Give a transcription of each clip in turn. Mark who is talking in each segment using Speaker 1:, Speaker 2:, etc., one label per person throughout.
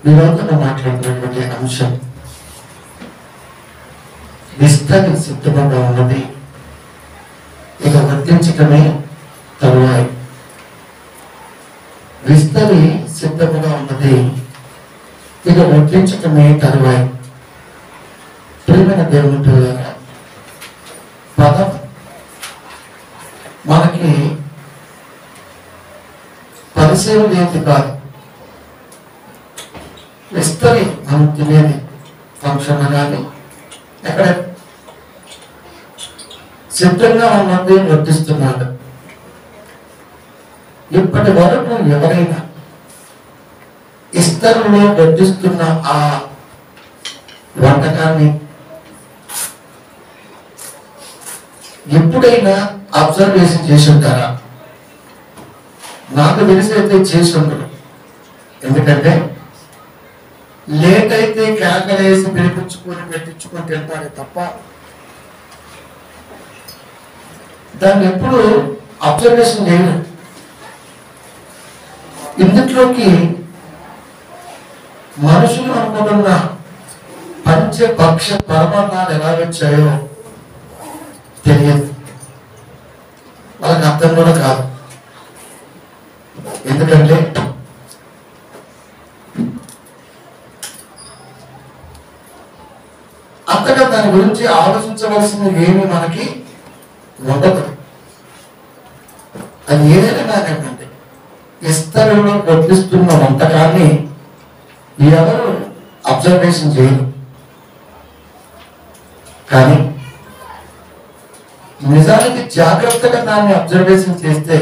Speaker 1: ఈరోజు మనం మాట్లాడుతున్నటువంటి అంశం విస్తరి సిద్ధంగా ఉన్నది ఇక వర్తించటమే తరువాయి విస్తరి సిద్ధముగా ఉన్నది ఇక వర్తించటమే తరువాయి ప్రియమైన దేవుని పిల్లల పదం మనకి పరిచయం లేనిది కాదు విస్తరి మనం తినేది ఫంక్షన్ కానీ ఎక్కడ సిద్ధంగా ఉన్నది వర్తిస్తున్నాడు ఇప్పటి వరకు ఎవరైనా ఇస్తరులో వడ్డిస్తున్న ఆ వంటకాన్ని ఎప్పుడైనా అబ్జర్వేషన్ చేసి ఉంటారా నాకు తెలిసి అయితే చేసి ఉండరు ఎందుకంటే లేట్ అయితే కేకలేసి పిలిపించుకొని పెట్టించుకొని తింటారే తప్ప దాన్ని ఎప్పుడు అబ్జర్వేషన్ చేయరు ఇందులోకి మనుషులు అనుకుంటున్న పంచభక్ష పరమాణాలు ఎలా వచ్చాయో తెలియదు వాళ్ళకి అర్థం కూడా కాదు ఎందుకంటే అంతగా దాని గురించి ఆలోచించవలసింది ఏమి మనకి ఉండదు అది ఏదైనా కానివ్వండి ఇస్తరులో వడ్డిస్తున్న వంటకాన్ని ఎవరు అబ్జర్వేషన్ చేయరు కానీ నిజానికి జాగ్రత్తగా దాన్ని అబ్జర్వేషన్ చేస్తే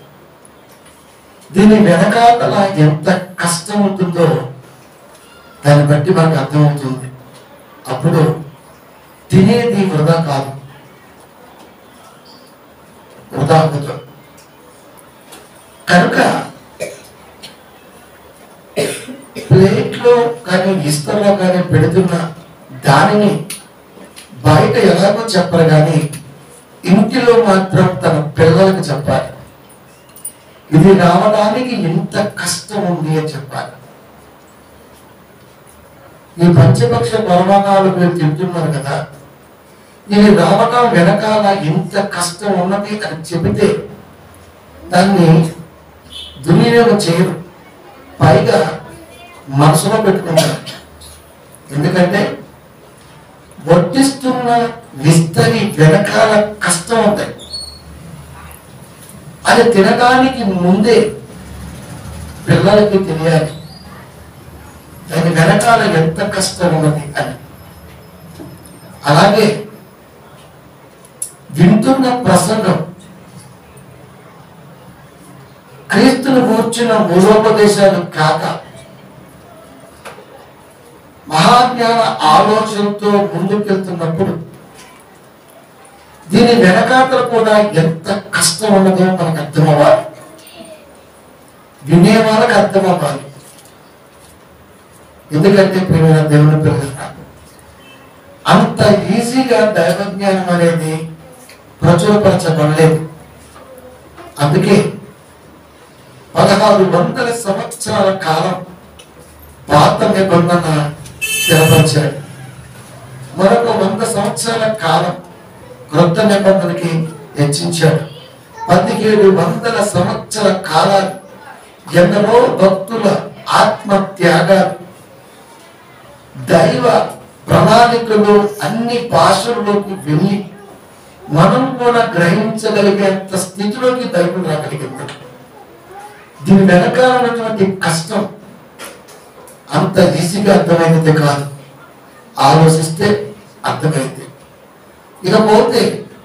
Speaker 1: దీని వెనకాతల ఎంత కష్టం ఉంటుందో దాన్ని బట్టి మనకు అర్థమవుతుంది అప్పుడు తినేది వృధా కాదు వృధా అవుతుంది కనుక ప్లేట్లో కానీ ఇస్తర్లో కానీ పెడుతున్న దానిని బయట ఎలాగో చెప్పరు కానీ ఇంటిలో మాత్రం తన పిల్లలకు చెప్పాలి ఇది రావడానికి ఎంత కష్టం ఉంది అని చెప్పాలి ఈ పంచపక్ష పరమాణాలు మీరు తింటున్నారు కదా ఇది రావడం వెనకాల ఎంత కష్టం ఉన్నది అని చెబితే దాన్ని దుర్వినియోగం చేయరు పైగా మనసులో పెట్టుకుంటారు ఎందుకంటే వడ్డిస్తున్న విస్తరి వెనకాల కష్టం ఉంటాయి అది తినడానికి ముందే పిల్లలకి తెలియాలి దాని వెనకాల ఎంత కష్టం ఉన్నది అని అలాగే వింటున్న ప్రసంగం క్రీస్తును కూర్చున్న మూలోపదేశాలు కాక మహాజ్ఞాన ఆలోచనతో ముందుకెళ్తున్నప్పుడు దీని వెనకాతలు కూడా ఎంత కష్టం ఉన్నదో మనకు అర్థమవ్వాలి వినే వాళ్ళకి అర్థమవ్వాలి ఎందుకంటే ప్రియమైన దేవుని పిల్లలు అంత ఈజీగా దైవజ్ఞానం అనేది ప్రచురపరచబడలేదు అందుకే పదహారు వందల సంవత్సరాల కాలం పాత నిబంధన స్థిరపరిచాడు మరొక వంద సంవత్సరాల కాలం క్రొత్త నిబంధనకి హెచ్చించాడు పదిహేడు వందల సంవత్సర కాలాలు ఎందరో భక్తుల ఆత్మ త్యాగాలు దైవ ప్రణాళికలు అన్ని భాషల్లోకి వెళ్ళి మనం కూడా గ్రహించగలిగేంత స్థితిలోకి దైవం రాగలిగింది దీని వెనకాల ఉన్నటువంటి కష్టం అంత ఈజీగా అర్థమైనది కాదు ఆలోచిస్తే అర్థమైంది ఇకపోతే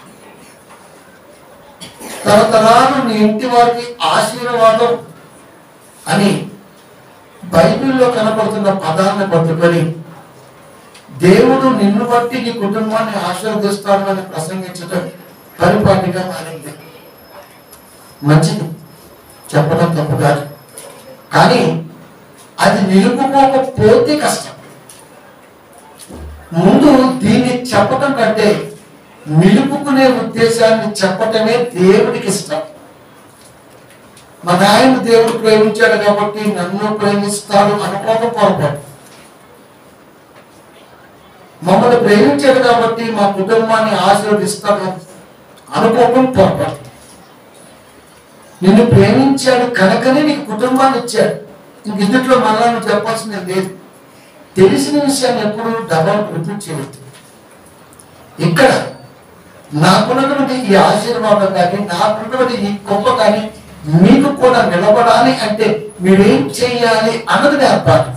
Speaker 1: తరతరాలు నీ ఇంటి వారికి ఆశీర్వాదం అని బైబిల్లో కనపడుతున్న పదాన్ని పట్టుకొని దేవుడు నిన్ను బట్టి నీ కుటుంబాన్ని ఆశీర్వదిస్తాడని ప్రసంగించడం పరిపాటిగా మారింది మంచిది చెప్పడం తప్పు కాదు కానీ అది నిలుపుకోకపోతే కష్టం ముందు దీన్ని చెప్పటం కంటే నిలుపుకునే ఉద్దేశాన్ని చెప్పటమే దేవుడికి ఇష్టం మా నాయన దేవుడు ప్రేమించాడు కాబట్టి నన్ను ప్రేమిస్తాడు అనుకోక పొరపాటు మమ్మల్ని ప్రేమించాడు కాబట్టి మా కుటుంబాన్ని ఆశీర్వదిస్తాడు అనుకోవడం పొరపాటు నిన్ను ప్రేమించాడు కనుకనే నీకు కుటుంబాన్ని ఇచ్చాడు ఇంక ఇందులో మళ్ళా నువ్వు చెప్పాల్సింది లేదు తెలిసిన విషయాన్ని ఎప్పుడు డబల్ రిపీట్ చేయవద్దు ఇక్కడ నాకున్నటువంటి ఈ ఆశీర్వాదం కానీ నాకున్నటువంటి ఈ గొప్ప కానీ మీకు కూడా నిలబడాలి అంటే మీరేం చేయాలి అన్నది నేర్పాలి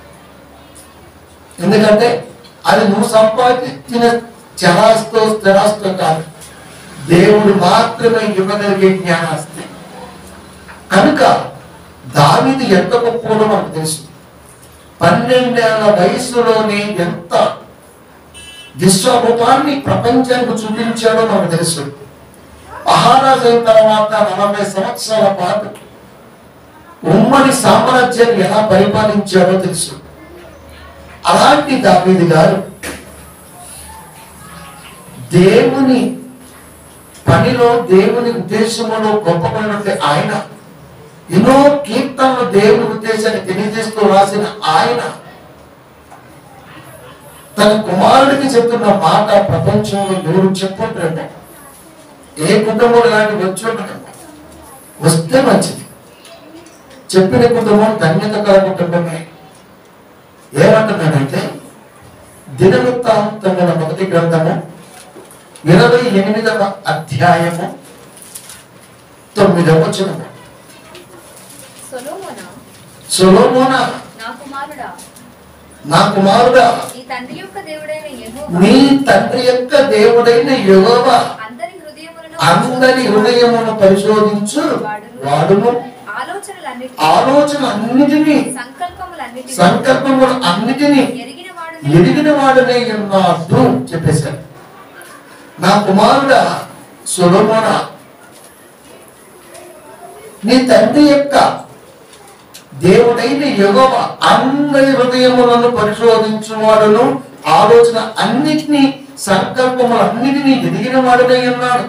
Speaker 1: ఎందుకంటే అది నువ్వు సంపాదించిన చరాస్తో స్థిరాస్తో కాదు దేవుడు మాత్రమే ఇవ్వగలిగే జ్ఞానాస్తి కనుక దావిది ఎంత గొప్పలో మనకు తెలుసు పన్నెండేళ్ల వయసులోనే ఎంత విశ్వరూపాన్ని ప్రపంచానికి చూపించాడో మనకు తెలుసు మహారాజు అయిన తర్వాత నలభై సంవత్సరాల పాటు ఉమ్మడి సామ్రాజ్యాన్ని ఎలా పరిపాలించాడో తెలుసు అలాంటి దావీది గారు దేవుని పనిలో దేవుని ఉద్దేశంలో గొప్పమైనటువంటి ఆయన ఎన్నో కీర్తనలు దేవుని ఉద్దేశాన్ని తెలియజేస్తూ రాసిన ఆయన తన కుమారుడికి చెప్తున్న మాట ప్రపంచంలో ఎవరు చెప్పుంటారంటే ఏ కుటుంబం ఇలాంటి వచ్చి ఉండటం వస్తే మంచిది చెప్పిన కుటుంబం ధన్యత కల కుటుంబమే ఏమంటున్నాడంటే దినవృత్తాంతముల మొదటి గ్రంథము ఇరవై ఎనిమిదవ అధ్యాయము తొమ్మిదవ వచనము
Speaker 2: సొలొమోనా
Speaker 1: సొలొమోన
Speaker 2: నా కుమారుడా
Speaker 1: నా కుమారుడా
Speaker 2: నీ తండ్రి యొక్క దేవుడైన యెహోవా
Speaker 1: నీ తండ్రి యొక్క దేవుడైన యెహోవా
Speaker 2: అందరి హృదయములను
Speaker 1: అందరి హృదయమును పరిశోధించు వాడును
Speaker 2: ఆలోచనలన్నిటి
Speaker 1: ఆలోచన అన్నిటినీ
Speaker 2: సంకల్పములన్నిటి
Speaker 1: సంకల్పములు అన్నిటినీ
Speaker 2: ఎరిగిన వాడు
Speaker 1: ఎరిగిన వాడనే ఉన్నాడు చెప్పేశారు నా కుమారుడ సొలొమోన నీ తండ్రి యొక్క దేవుడైన యెహోవా అందరి హృదయములను పరిశోధించువాడును ఆలోచన అన్నిటినీ సంకల్పములు అన్నిటినీ ఎదిగిన వాడునై ఉన్నాడు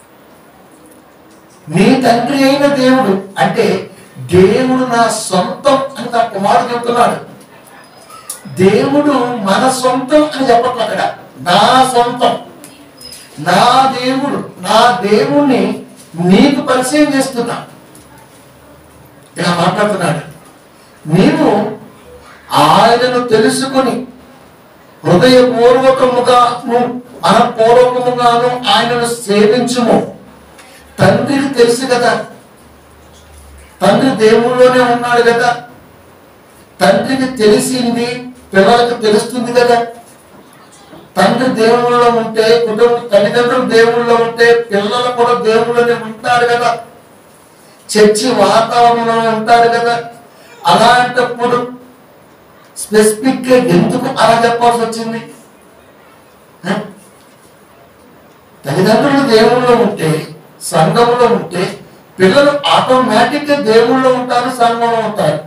Speaker 1: నీ తండ్రి అయిన దేవుడు అంటే దేవుడు నా సొంతం అని నా కుమారుడు చెప్తున్నాడు దేవుడు మన సొంతం అని చెప్పట్లేదు అక్కడ నా సొంతం నా దేవుడు నా దేవుణ్ణి నీకు పరిచయం చేస్తున్నా ఇలా మాట్లాడుతున్నాడు నీవు ఆయనను తెలుసుకుని హృదయపూర్వకముగాను మనపూర్వకముగాను ఆయనను సేవించుము తండ్రికి తెలుసు కదా తండ్రి దేవుళ్ళలోనే ఉన్నాడు కదా తండ్రికి తెలిసింది పిల్లలకు తెలుస్తుంది కదా తండ్రి దేవుళ్ళలో ఉంటే కుటుంబ తల్లిదండ్రులు దేవుళ్ళలో ఉంటే పిల్లలు కూడా దేవుళ్ళనే ఉంటారు కదా చర్చి వాతావరణంలో ఉంటారు కదా అలాంటప్పుడు స్పెసిఫిక్ గా ఎందుకు అలా చెప్పాల్సి వచ్చింది హ? తల్లిదండ్రులు దేవుళ్ళలో ఉంటే సంఘంలో ఉంటే పిల్లలు ఆటోమేటిక్ గా దేవుళ్ళలో ఉంటారు సంఘంలో ఉంటారు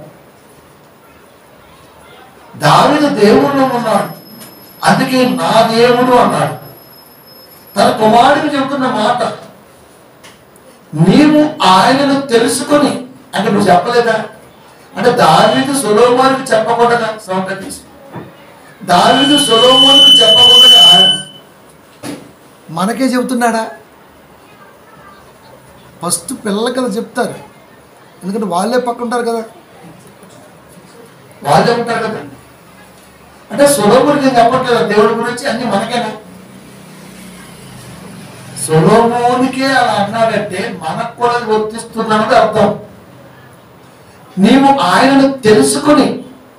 Speaker 1: దావిదు దేవుళ్ళు ఉన్నాడు అందుకే నా దేవుడు అన్నాడు తన కుమారుడికి చెబుతున్న మాట నీవు ఆయనను తెలుసుకొని అంటే నువ్వు చెప్పలేదా అంటే దావీదు సొలోమానికి చెప్పకుండా సోక్రటీస్ దావీదు సొలోమానికి చెప్పకుండా
Speaker 3: మనకే చెబుతున్నాడా ఫస్ట్ పిల్లలకి కదా చెప్తారు ఎందుకంటే వాళ్ళే పక్క ఉంటారు కదా
Speaker 1: వాళ్ళే ఉంటారు కదా అంటే సొలోమునికి చెప్పట్లేదు దేవుడి గురించి అన్ని మనకేనా సొలోమోనికే అలా అన్నాడంటే మనకు కూడా అది వర్తిస్తున్నది అర్థం నీవు ఆయనను తెలుసుకుని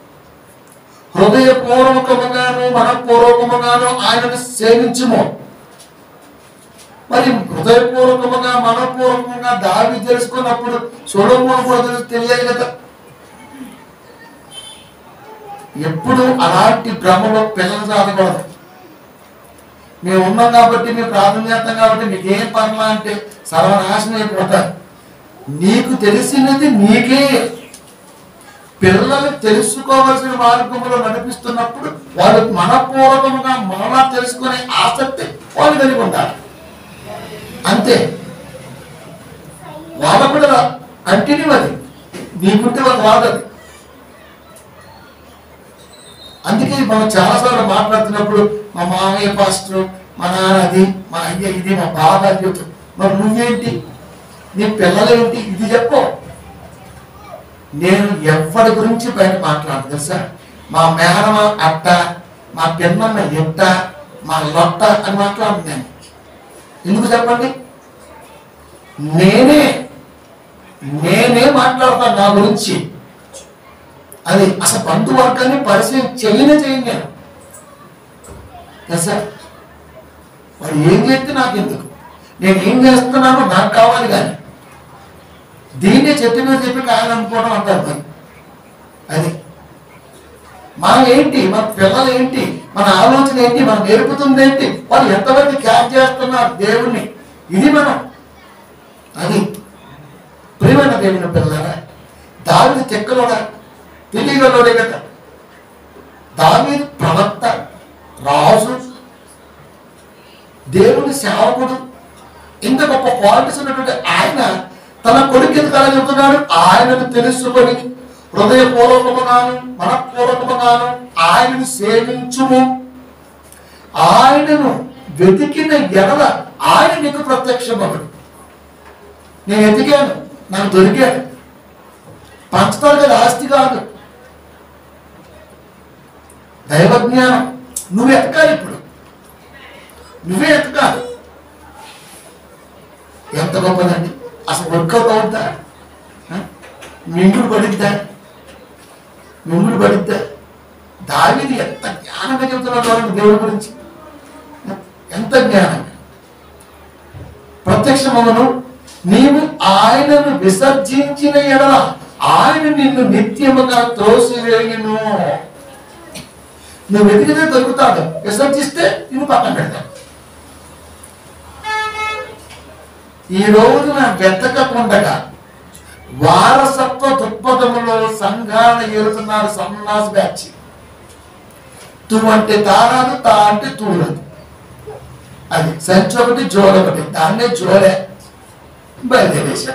Speaker 1: హృదయపూర్వకముగాను మనపూర్వకముగాను ఆయనను సేవించుము మరి హృదయపూర్వకముగా మనపూర్వకంగా దావి తెలుసుకున్నప్పుడు సొలోమోను కూడా తెలుసు తెలియాలి కదా ఎప్పుడు అలాంటి భ్రమలో పిల్లలు సాధకూడదు మేము ఉన్నాం కాబట్టి మేము ప్రార్థన చేస్తాం కాబట్టి మీకేం పనులు అంటే సర్వనాశనం అయిపోతారు నీకు తెలిసినది నీకే పిల్లలు తెలుసుకోవలసిన మార్గంలో నడిపిస్తున్నప్పుడు వాళ్ళు మనపూర్వకంగా మనలా తెలుసుకునే ఆసక్తి వాళ్ళు కలిగి ఉండాలి అంతే వాళ్ళకు కూడా కంటిన్యూ అది నీకుంటే ఒక రాదు అది అందుకే మనం చాలాసార్లు మాట్లాడుతున్నప్పుడు మా మామయ్య పాస్టర్ మా నాన్న అది మా అయ్య ఇది మా బాబా అని చెప్తారు మరి నువ్వేంటి నీ పిల్లలేంటి ఇది చెప్పు నేను ఎవరి గురించి బయట మాట్లాడదు తెలుసా మా మేనమ అట్ట మా పిన్నమ్మ ఎట్ట మా లొట్ట అని మాట్లాడను నేను ఎందుకు చెప్పండి నేనే నేనే మాట్లాడతాను నా గురించి అది అసలు బంధువర్గాన్ని పరిచయం చేయనే చేయను నేను తెలుసా వాడు ఏం చేస్తే నాకు ఎందుకు నేను ఏం చేస్తున్నానో నాకు కావాలి కానీ దీన్నే చెట్టు మీద చెప్పి కాయలు అనుకోవడం అంటారు మరి అది మనం ఏంటి మన పిల్లలు ఏంటి మన ఆలోచన ఏంటి మనం నేర్పుతుంది ఏంటి వాళ్ళు ఎంతవరకు క్యాచ్ చేస్తున్నారు దేవుణ్ణి ఇది మనం అది ప్రియమైన దేవుని పిల్లరా దావిది తెక్కలోడా తెలియగలోడే కదా దావీదు ప్రవక్త రాజు దేవుని సేవకుడు ఇంత గొప్ప క్వాలిటీస్ ఉన్నటువంటి ఆయన తన కొడుకు ఎందుకు అలా చెబుతున్నాడు ఆయనను తెలుసుకొని హృదయపూర్వకముగాను మనపూర్వకముగాను ఆయనను సేవించుము ఆయనను వెతికిన ఎడల ఆయన నీకు ప్రత్యక్షమవుడు నేను ఎతికాను నాకు దొరికాడు పంచదార కదా ఆస్తి కాదు దైవజ్ఞానం నువ్వు ఎతకాలి ఇప్పుడు నువ్వే ఎతకాలి ఎంత గొప్పదండి అసలు వర్కౌట్ అవుతా మింగుడు పడిద్దా మింగుడు పడిద్దా దావిది ఎంత జ్ఞానంగా చెబుతున్నాడు వాళ్ళకి దేవుడి గురించి ఎంత జ్ఞానం ప్రత్యక్షమవును నీవు ఆయనను విసర్జించిన ఎడల ఆయన నిన్ను నిత్యముగా త్రోసివేయును నువ్వు వెతికితే దొరుకుతాడు విసర్జిస్తే నిన్ను పక్కన పెడతాడు ఈ రోజున వెతకకుండగా వారసత్వ దృక్పథములో సంఘాలు ఏలుతున్నారు సన్నాస్ బ్యాచ్ తు అంటే తారాదు తా అంటే తూరదు అది సంచి ఒకటి జోల ఒకటి దాన్నే జోలే బయలుదేరేశా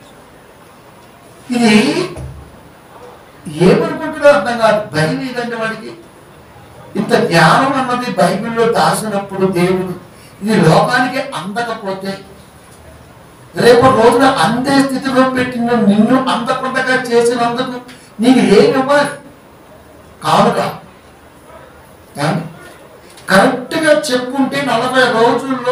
Speaker 1: ఇది ఏమనుకుంటున్నా అర్థం కాదు భయం ఏదంటే వాడికి ఇంత జ్ఞానం అన్నది బైబిల్లో దాచినప్పుడు దేవుడు ఇది లోకానికి అందకపోతే రేపు రోజున అందే స్థితిలో పెట్టిన నిన్ను అందకుండా చేసినందుకు నీకు ఏమి ఇవ్వాలి కానుక కానీ కరెక్ట్గా చెప్పుంటే నలభై రోజుల్లో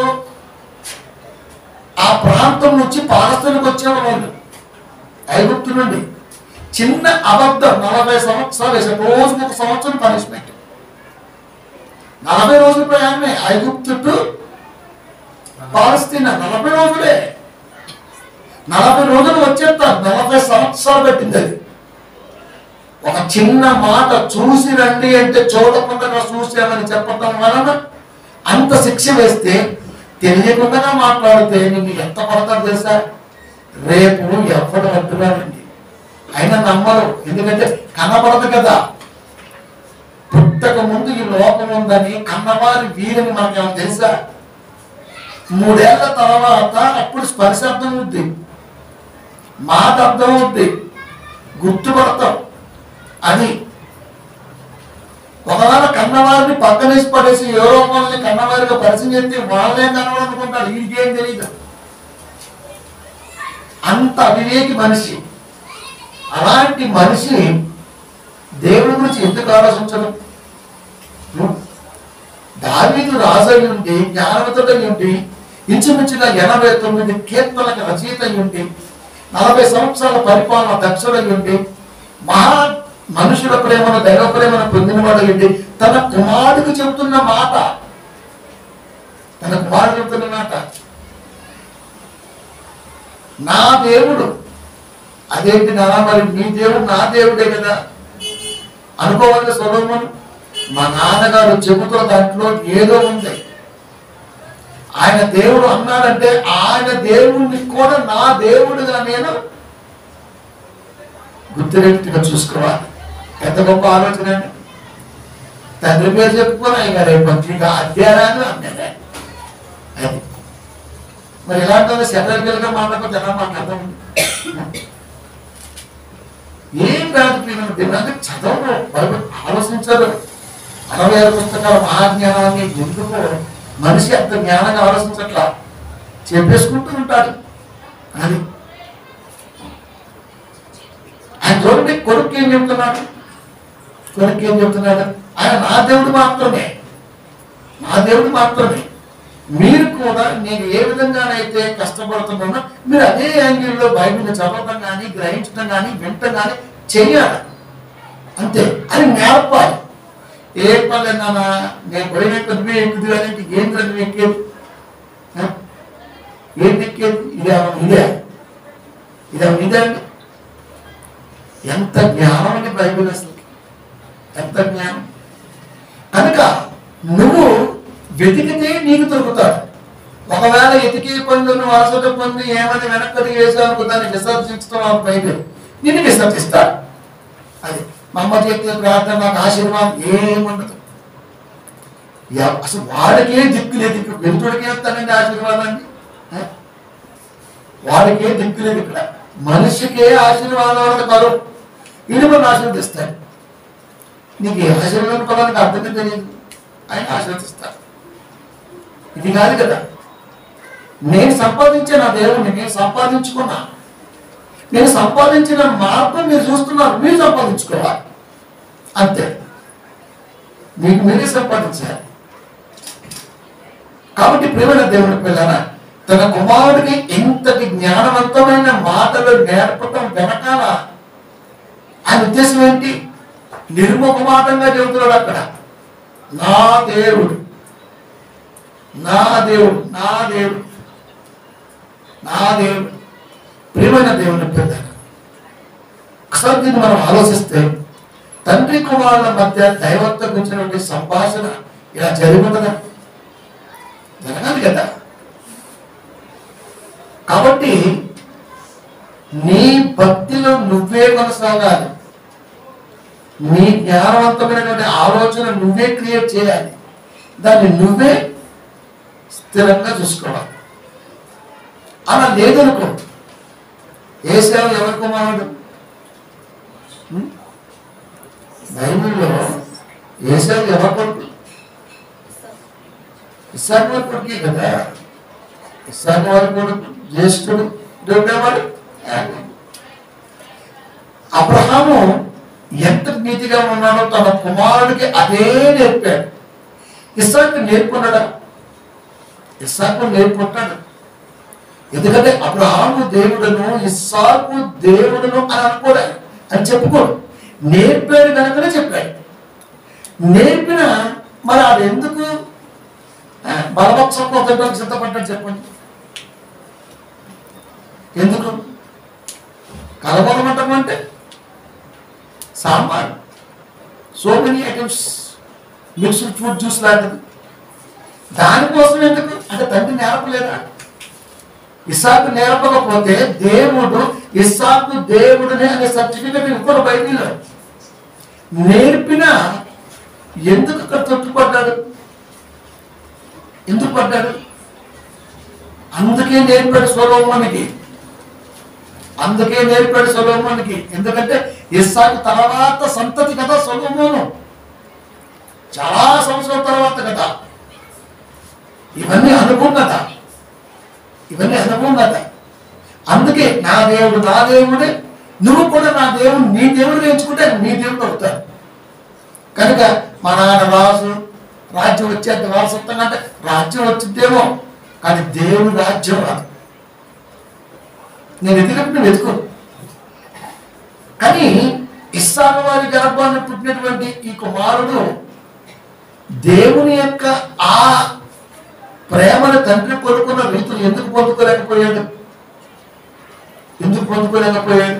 Speaker 1: ఆ ప్రాంతం నుంచి పాలస్తీనకు వచ్చేవాళ్ళు వాళ్ళు ఐగుప్తు నుండి చిన్న అబద్ధం నలభై సంవత్సరాలు వేసారు రోజుకు ఒక సంవత్సరం పనిష్మెంట్ నలభై రోజుల ప్రయాణమే ఐగుప్తు టు పాలస్తీనా నలభై రోజులే నలభై రోజులు వచ్చేస్తారు నలభై సంవత్సరాలు పెట్టింది అది ఒక చిన్న మాట చూసి రండి అంటే చూడకుండా చూసామని చెప్పటం వలన అంత శిక్ష వేస్తే తెలియకుండా మాట్లాడితే నీకు ఎంత పడతారు తెలుసా రేపు ఎవడు అంటున్నాడండి అయినా నమ్మరు ఎందుకంటే కనబడదు కదా పుట్టక ముందు ఈ లోకం ఉందని కన్నవారి వీరని మనకేమో తెలుసా మూడేళ్ల తర్వాత అప్పుడు స్పర్శ అర్థం అవుద్ది మాట అర్థం అవుద్ది గుర్తుపడతాం అది ఒకవేళ కన్నవారిని పక్కనేసి పడేసి ఏ రూపాలని కన్నవారిగా పరిచయం చేస్తే వాళ్ళే కనవాలనుకుంటారు వీడికేం తెలియదు అంత అవివేకి మనిషి అలాంటి మనిషి దేవుడి గురించి ఎందుకు ఆలోచించడం దావీదు రాజయ్య ఉండి జ్ఞానవతుడై ఉండి ఇంచుమించుగా ఎనభై తొమ్మిది కీర్తనలకు రచయిత అయి ఉండి నలభై సంవత్సరాల పరిపాలన దక్షుడై ఉండి మహా మనుషుల ప్రేమను దైవ ప్రేమను పొందినవాడు ఉండి తన కుమారుడికి చెబుతున్న మాట తన కుమారుడు చెబుతున్న మాట నా దేవుడు అదేంటి నానా మరి మీ దేవుడు నా దేవుడే కదా అనుకోవాలి సొలొమోను మా నాన్నగారు చెబుతున్న దాంట్లో ఏదో ఉంది ఆయన దేవుడు అన్నాడంటే ఆయన దేవుణ్ణి కూడా నా దేవుడుగా నేను గుర్తురెట్టుగా చూసుకోవాలి ఎంత గొప్ప ఆలోచన అండి తండ్రి పేరు చెప్పుకొని ఆయన రేపు మంచిగా అధ్యాయాన్ని అన్నాడే అది మరి ఇలాంటి సెంట్రల్ గా మాట్లాడకపోతే ఎలా మాట్లాడతాం ఏం కాదు ప్రియమైన దేవుడు అంటే చదవరు బైబిల్ ఆలోచించరు అరవై ఆరు పుస్తకాల మహాజ్ఞానాన్ని ఎందుకు మనిషి అంత జ్ఞానంగా ఆలోచించట్లా చెప్పేసుకుంటూ ఉంటాడు అది ఆయన చూడండి కొడుకు ఏం చెప్తున్నాడు కొడుకు ఏం చెప్తున్నాడు ఆయన నా దేవుడు మాత్రమే నా దేవుడు మాత్రమే మీరు కూడా నేను ఏ విధంగానైతే కష్టపడుతున్నానో మీరు అదే యాంగిల్లో బైబిల్ని చదవడం కానీ గ్రహించడం కానీ వినటం కానీ చెయ్యాలి అంతే అని నేర్పాలి ఏ పని నాన్న నేను పోయినట్టు నువ్వే ఎక్కుదు అని అంటే ఏం నువ్వు ఎక్కేది ఆ? ఏం ఎక్కేది ఇదేమన్నా ఇదే ఇదేమన్నా ఇదే అండి ఎంత జ్ఞానం అండి బైబిల్ అసలు ఎంత జ్ఞానం కనుక నువ్వు వెతికితే నీకు దొరుకుతాడు ఒకవేళ ఎతికే పనులు నువ్వు అలసట పనులు ఏమని వెనక్కడి వేసావు దాన్ని విసర్జించడం బైబిల్ నిన్ను విసర్జిస్తాడు అది మా అమ్మ చేతి ప్రార్థన నాకు ఆశీర్వాదం ఏముండదు ఎవ- అసలు వాడికే దిక్కు లేదు ఇక్కడ వెంటుడికే వస్తానండి ఆశీర్వాదాన్ని ఆ? వాడికే దిక్కు లేదు ఇక్కడ మనిషికే ఆశీర్వాదం కరు ఇది మనం ఆశీర్వదిస్తాడు నీకు ఏ ఆశీర్వాదం పదానికి అర్థమే తెలియదు ఆయన ఆశీర్వదిస్తాడు ఇది కాదు కదా నేను సంపాదించే నా దేవుణ్ణి నేను సంపాదించుకున్నా నేను సంపాదించిన మార్గం మీరు చూస్తున్నారు మీరు సంపాదించుకోవాలి అంతే మీకు మీరే సంపాదించాలి కాబట్టి ప్రేమైన దేవుని పిల్లల తన కుమారుడికి ఇంతటి జ్ఞానవంతమైన మాటలు నేర్పటం వెనకాల ఆయన ఉద్దేశం ఏంటి నిర్ముఖమాటంగా చెబుతున్నాడు అక్కడ నా దేవుడు నా దేవుడు నా దేవుడు నా దేవుడు ప్రియమైన దేవుని పెద్ద ఒకసారి దీన్ని మనం ఆలోచిస్తే తండ్రి కుమారుల మధ్య దైవత్వ గురించినటువంటి సంభాషణ ఇలా జరుగుతుందా జరగాలి కదా కాబట్టి నీ భక్తిలో నువ్వే కొనసాగాలి నీ జ్ఞానవంతమైనటువంటి ఆలోచన నువ్వే క్రియేట్ చేయాలి దాన్ని నువ్వే స్థిరంగా చూసుకోవాలి అలా లేదనుకో ఏ సేవ ఎవరి కుమారుడు ఉం? బైబిల్లో ఏ సేవ ఎవరి కొడుకు ఇస్సాకు వారి కొడుకే కదా ఇస్సాకు వారి కొడుకు జ్యేష్ఠుడు రెండేవాడు యాకోబు. అబ్రహాము ఎంత నీతిగా ఉన్నాడో తన కుమారుడికి అదే నేర్పాడు ఇస్సాకు నేర్పున్నాడా ఇస్సాకు నేర్పుంటాడు ఎందుకంటే అబ్రహాము దేవుడును ఇస్సాకు దేవుడును అని అనుకోడు ఆయన. అని చెప్పుకోడు నేర్పాడు కనుకనే చెప్పాడు నేర్పిన మరి అది ఎందుకు ఆ, బలవత్సం పొందడానికి సిద్ధపడ్డాడు చెప్పండి ఎందుకు కలబలమటం అంటే sambar so many items mixed fruit juice లాంటిది దానికోసం ఎందుకు అంటే తండ్రి నేర్పలేదా ఇస్సాకు నేర్పకపోతే దేవుడు ఇస్సాకు దేవుడిని అనే సర్టిఫికెట్ ఇవ్వడు బైబిల్లో నేర్పిన ఎందుకు అక్కడ తొట్టుపడ్డాడు ఎందుకు పడ్డాడు అందుకే నేర్పాడు సొలోమోనికి అందుకే నేర్పాడు సొలోమోనికి ఎందుకంటే ఇస్సాకు తర్వాత సంతతి కదా సొలోమోను చాలా సంవత్సరాల తర్వాత కదా ఇవన్నీ అనుభవం కదా ఇవన్నీ అనుభవం కదా అందుకే నా దేవుడు నా దేవుడే నువ్వు కూడా నా దేవుడు నీ దేవుడు ఎంచుకుంటే నీ దేవుడు అవుతాడు కనుక మా నాన్న రాజు రాజ్యం వచ్చేది వారసత్వంగా అంటే రాజ్యం వచ్చిద్దేమో కానీ దేవుని రాజ్యం రాదు నేను ఎదిగినప్పుడు నువ్వు వెతుకో కానీ ఇస్సాకు వారి గర్భాన్ని పుట్టినటువంటి ఈ కుమారుడు దేవుని యొక్క ఆ ప్రేమను తండ్రి కొనుక్కున్న రీతులు ఎందుకు పొందుకోలేకపోయాడు ఎందుకు పొందుకోలేకపోయాడు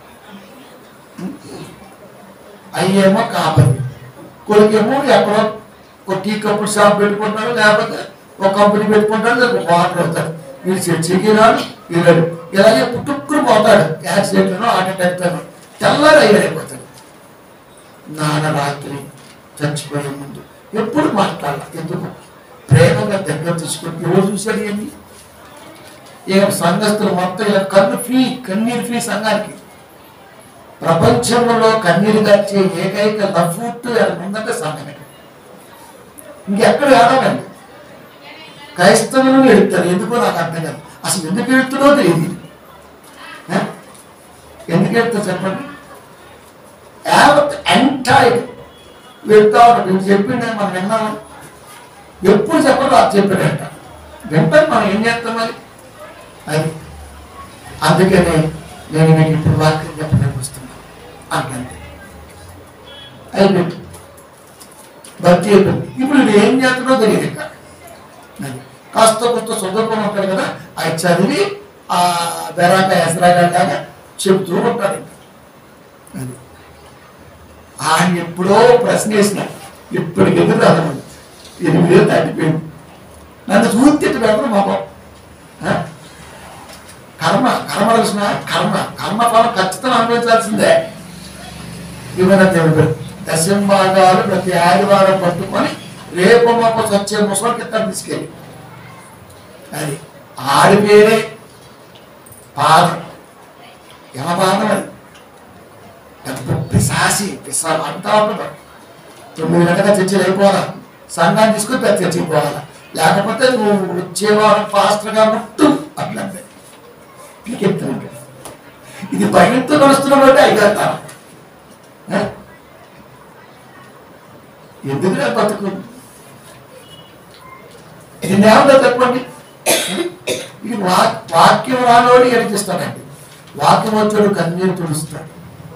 Speaker 1: అయ్యేమో కాపరి కొడుకేమో ఎక్కడో ఒక టీ కప్పులు షాప్ పెట్టుకుంటాడు లేకపోతే ఒక కంపెనీ పెట్టుకుంటాడు లేకపోతే వాటర్ అవుతాడు వీడు చర్చికి రాడు వీరాడు ఇలాగే పుట్టుక్కుని పోతాడు యాక్సిడెంట్లను హార్ట్ అటాక్లను తెల్లారి అయ్యారైపోతాడు నాన్న రాత్రి చచ్చిపోయే ముందు ఎప్పుడు మాట్లాడాలి ఎందుకు ప్రేమగా దగ్గర తీసుకొని ఎవరు చూశాడు ఏంటి ఇక సంఘస్థులు మొత్తం ఇలా కన్ను ఫ్రీ కన్నీరు ఫ్రీ సంఘానికి ప్రపంచంలో కన్నీరు గార్చే ఏకైక లఫూట్ అది ఉందంటే సంఘమే ఇంకెక్కడ ఏడవండి క్రైస్తవులను ఎడుతారు ఎందుకో నాకు అర్థం కాదు అసలు ఎందుకు ఎడుతుందో తెలియదు ఏ? ఎందుకు ఎడుతారు చెప్పండి యావత్ ఎంటైర్ వెళ్తా ఉంటాడు నేను చెప్పిండే మనం విన్నాము ఎప్పుడు చెప్పరు అది చెప్పాడంట వింటాం మనం ఏం చేస్తాం మరి అది అందుకనే నేను మీకు ఇప్పుడు వాక్యం చెప్పడానికి వస్తున్నాను అంతే అయిపోయింది భక్తి అయిపోయింది ఇప్పుడు ఇది ఏం చేస్తుందో తెలియదు ఇంకా అది కాస్త కొంత చదువుకొని ఉంటాడు కదా అది చదివి ఆ బెరాక ఎసరాగా లాగా చెబుతూ ఉంటాడు ఇంకా. అది ఆయన ఎప్పుడో ప్రశ్న వేసిన ఇప్పటికి ఎదురు రాదు ఎనిమిదేళ్ళు దాటిపోయింది నన్ను చూస్తే పెడతాను మాపం కర్మ కర్మ తెలిసిన కర్మ కర్మ ఫలం ఖచ్చితంగా అనుభవించాల్సిందే ఇవన్న దేవుడు దశంభాగాలు ప్రతి ఆదివారం పట్టుకొని రేపు మాకు వచ్చే ముసలి కింద తీసుకెళ్ళి అది ఆడి పేరే పాదం ఎలా పాదం అది పెద్ద పిశాసి పిసా అంతా ఉంటుంది తొమ్మిది గంటగా చర్చలు అయిపోవాలా సంఘాన్ని తీసుకుని పెద్ద చర్చికి పోవాలా లేకపోతే నువ్వు వచ్చేవారం ఫాస్ట్గా ముట్టు అట్లంటే పీకెత్తున్నట్టు ఇది భయంతో నడుస్తున్న బట్టి అయిపోతాను ఎందుకురా బతుకు ఇది నేమదో చెప్పండి ఇది వా వాక్యం రానోడు ఎడిపిస్తాడండి వాక్యం వచ్చాడు కన్నీరు తుడుస్తాడు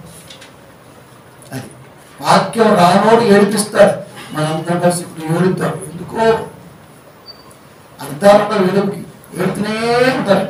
Speaker 1: అది వాక్యం రానోడు ఏడిపిస్తాడు మనందరం కలిసి ఇప్పుడు ఏడుతాడు ఎందుకో అర్థాలంలో ఏడుపుకి ఏడుతూనే ఉంటారు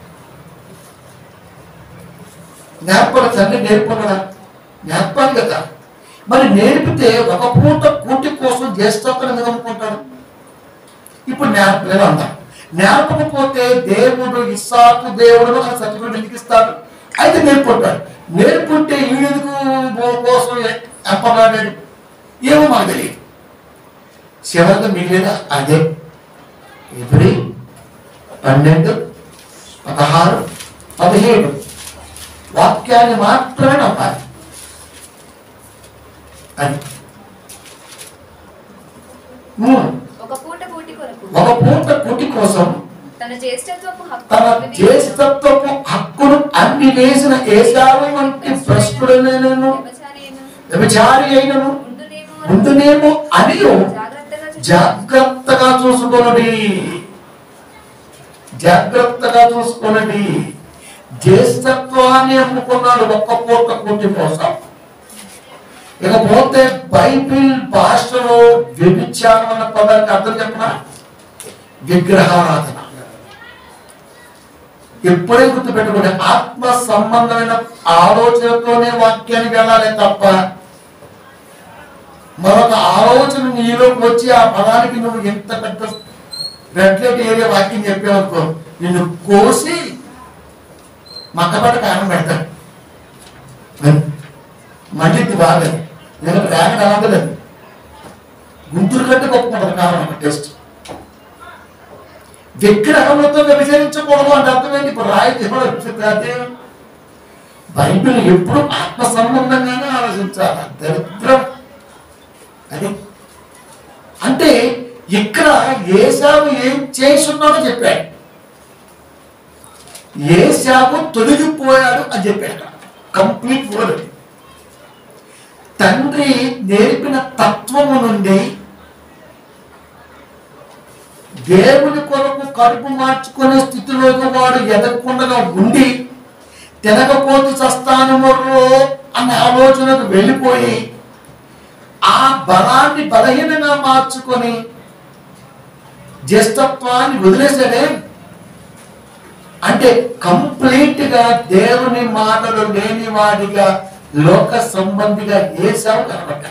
Speaker 1: నేర్పడు తండ్రి నేర్పడా నేర్పాలి కదా మరి నేర్పితే ఒక పూట కూటి కోసం జ్యేష్ఠతను ఎందుకు అనుకుంటాడు ఇప్పుడు నేర్పలేదు అన్నారు నేర్పకపోతే దేవుడు ఇస్సాకు దేవుడు అని సర్టిఫికేట్ ఎందుకు ఇస్తాడు అయితే నేర్పుంటాడు నేర్పుంటే ఈడెందుకు భూ- కోసం ఎంపడాడాడు ఏమో మాకు తెలియదు చివరికి మిగిలిన అదే ఎబ్రి పన్నెండు పదహారు పదిహేడు వాక్యాన్ని మాత్రమే నమ్మాలి అది ఉమ్.
Speaker 2: ఒక పూట పూటి కొరకు
Speaker 1: ఒక పూట కుటి కోసం
Speaker 2: తన జ్యేష్ఠత్వపు హక్కు
Speaker 1: తన
Speaker 2: విధి-
Speaker 1: జ్యేష్ఠత్వపు హక్కును అన్ని వేసిన ఏసావు వంటి భ్రష్టుడైనను
Speaker 2: వ్యభిచారియను,
Speaker 1: వ్యభిచారి అయినను
Speaker 2: ఉండునేమో
Speaker 1: ముందునేమో అని
Speaker 2: జాగ్రత్తగా చూసుకో.
Speaker 1: జాగ్రత్తగా చూసుకోనండి జాగ్రత్తగా చూసుకోనండి జ్యేష్ఠత్వాన్ని అమ్ముకున్నాడు ఒక్క పూట కుటి కోసం ఇకపోతే బైబిల్ భాషలో వ్యభిచారం అన్న పదానికి అర్థం చెప్పనా విగ్రహారాధన ఎప్పుడే గుర్తుపెట్టుకుంటే ఆత్మ సంబంధమైన ఆలోచనతోనే వాక్యానికి వెళ్ళాలి తప్ప మరొక ఆలోచన నీలోకి వచ్చి ఆ పదానికి నువ్వు ఎంత పెద్ద రెడ్ లైట్ ఏరియా వాక్యం చెప్పావనుకో నిన్ను కోసి మక్కబట్ట కారణం పెడతాడు అది. మళ్ళీ ఇది బాగలేదు ఎందుకంటే ర్యాకెట్ అలాగలేదు గుంటూరు కంటే గొప్ప ఉంటుంది కారణం టెస్ట్ విగ్రహములతో వ్యభిచరించకూడదు అంటే అర్థం ఏంటి ఇప్పుడు రాయి అదే బైబిల్ ఎప్పుడు ఆత్మ సంబంధంగానే ఆలోచించాలి దరిద్రం అది అంటే ఇక్కడ ఏసావు ఏం చేసున్నాడో చెప్పాడు ఏసావు తొలగిపోయాడు అని చెప్పాడు కంప్లీట్ వర్డ్ తండ్రి నేర్పిన తత్వము నుండి దేవుని కొరకు కడుపు మార్చుకునే స్థితిలోకి వాడు ఎదగకుండా ఉండి తినకపోతే చస్తాను మర్రో అన్న ఆలోచనకు వెళ్ళిపోయి ఆ బలాన్ని బలహీనంగా మార్చుకొని జ్యేష్ఠత్వాన్ని వదిలేసాడే అంటే కంప్లీట్ గా దేవుని మాటలు లేని వాడిగా లోక సంబంధిగా ఏసావు కనబడ్డాడు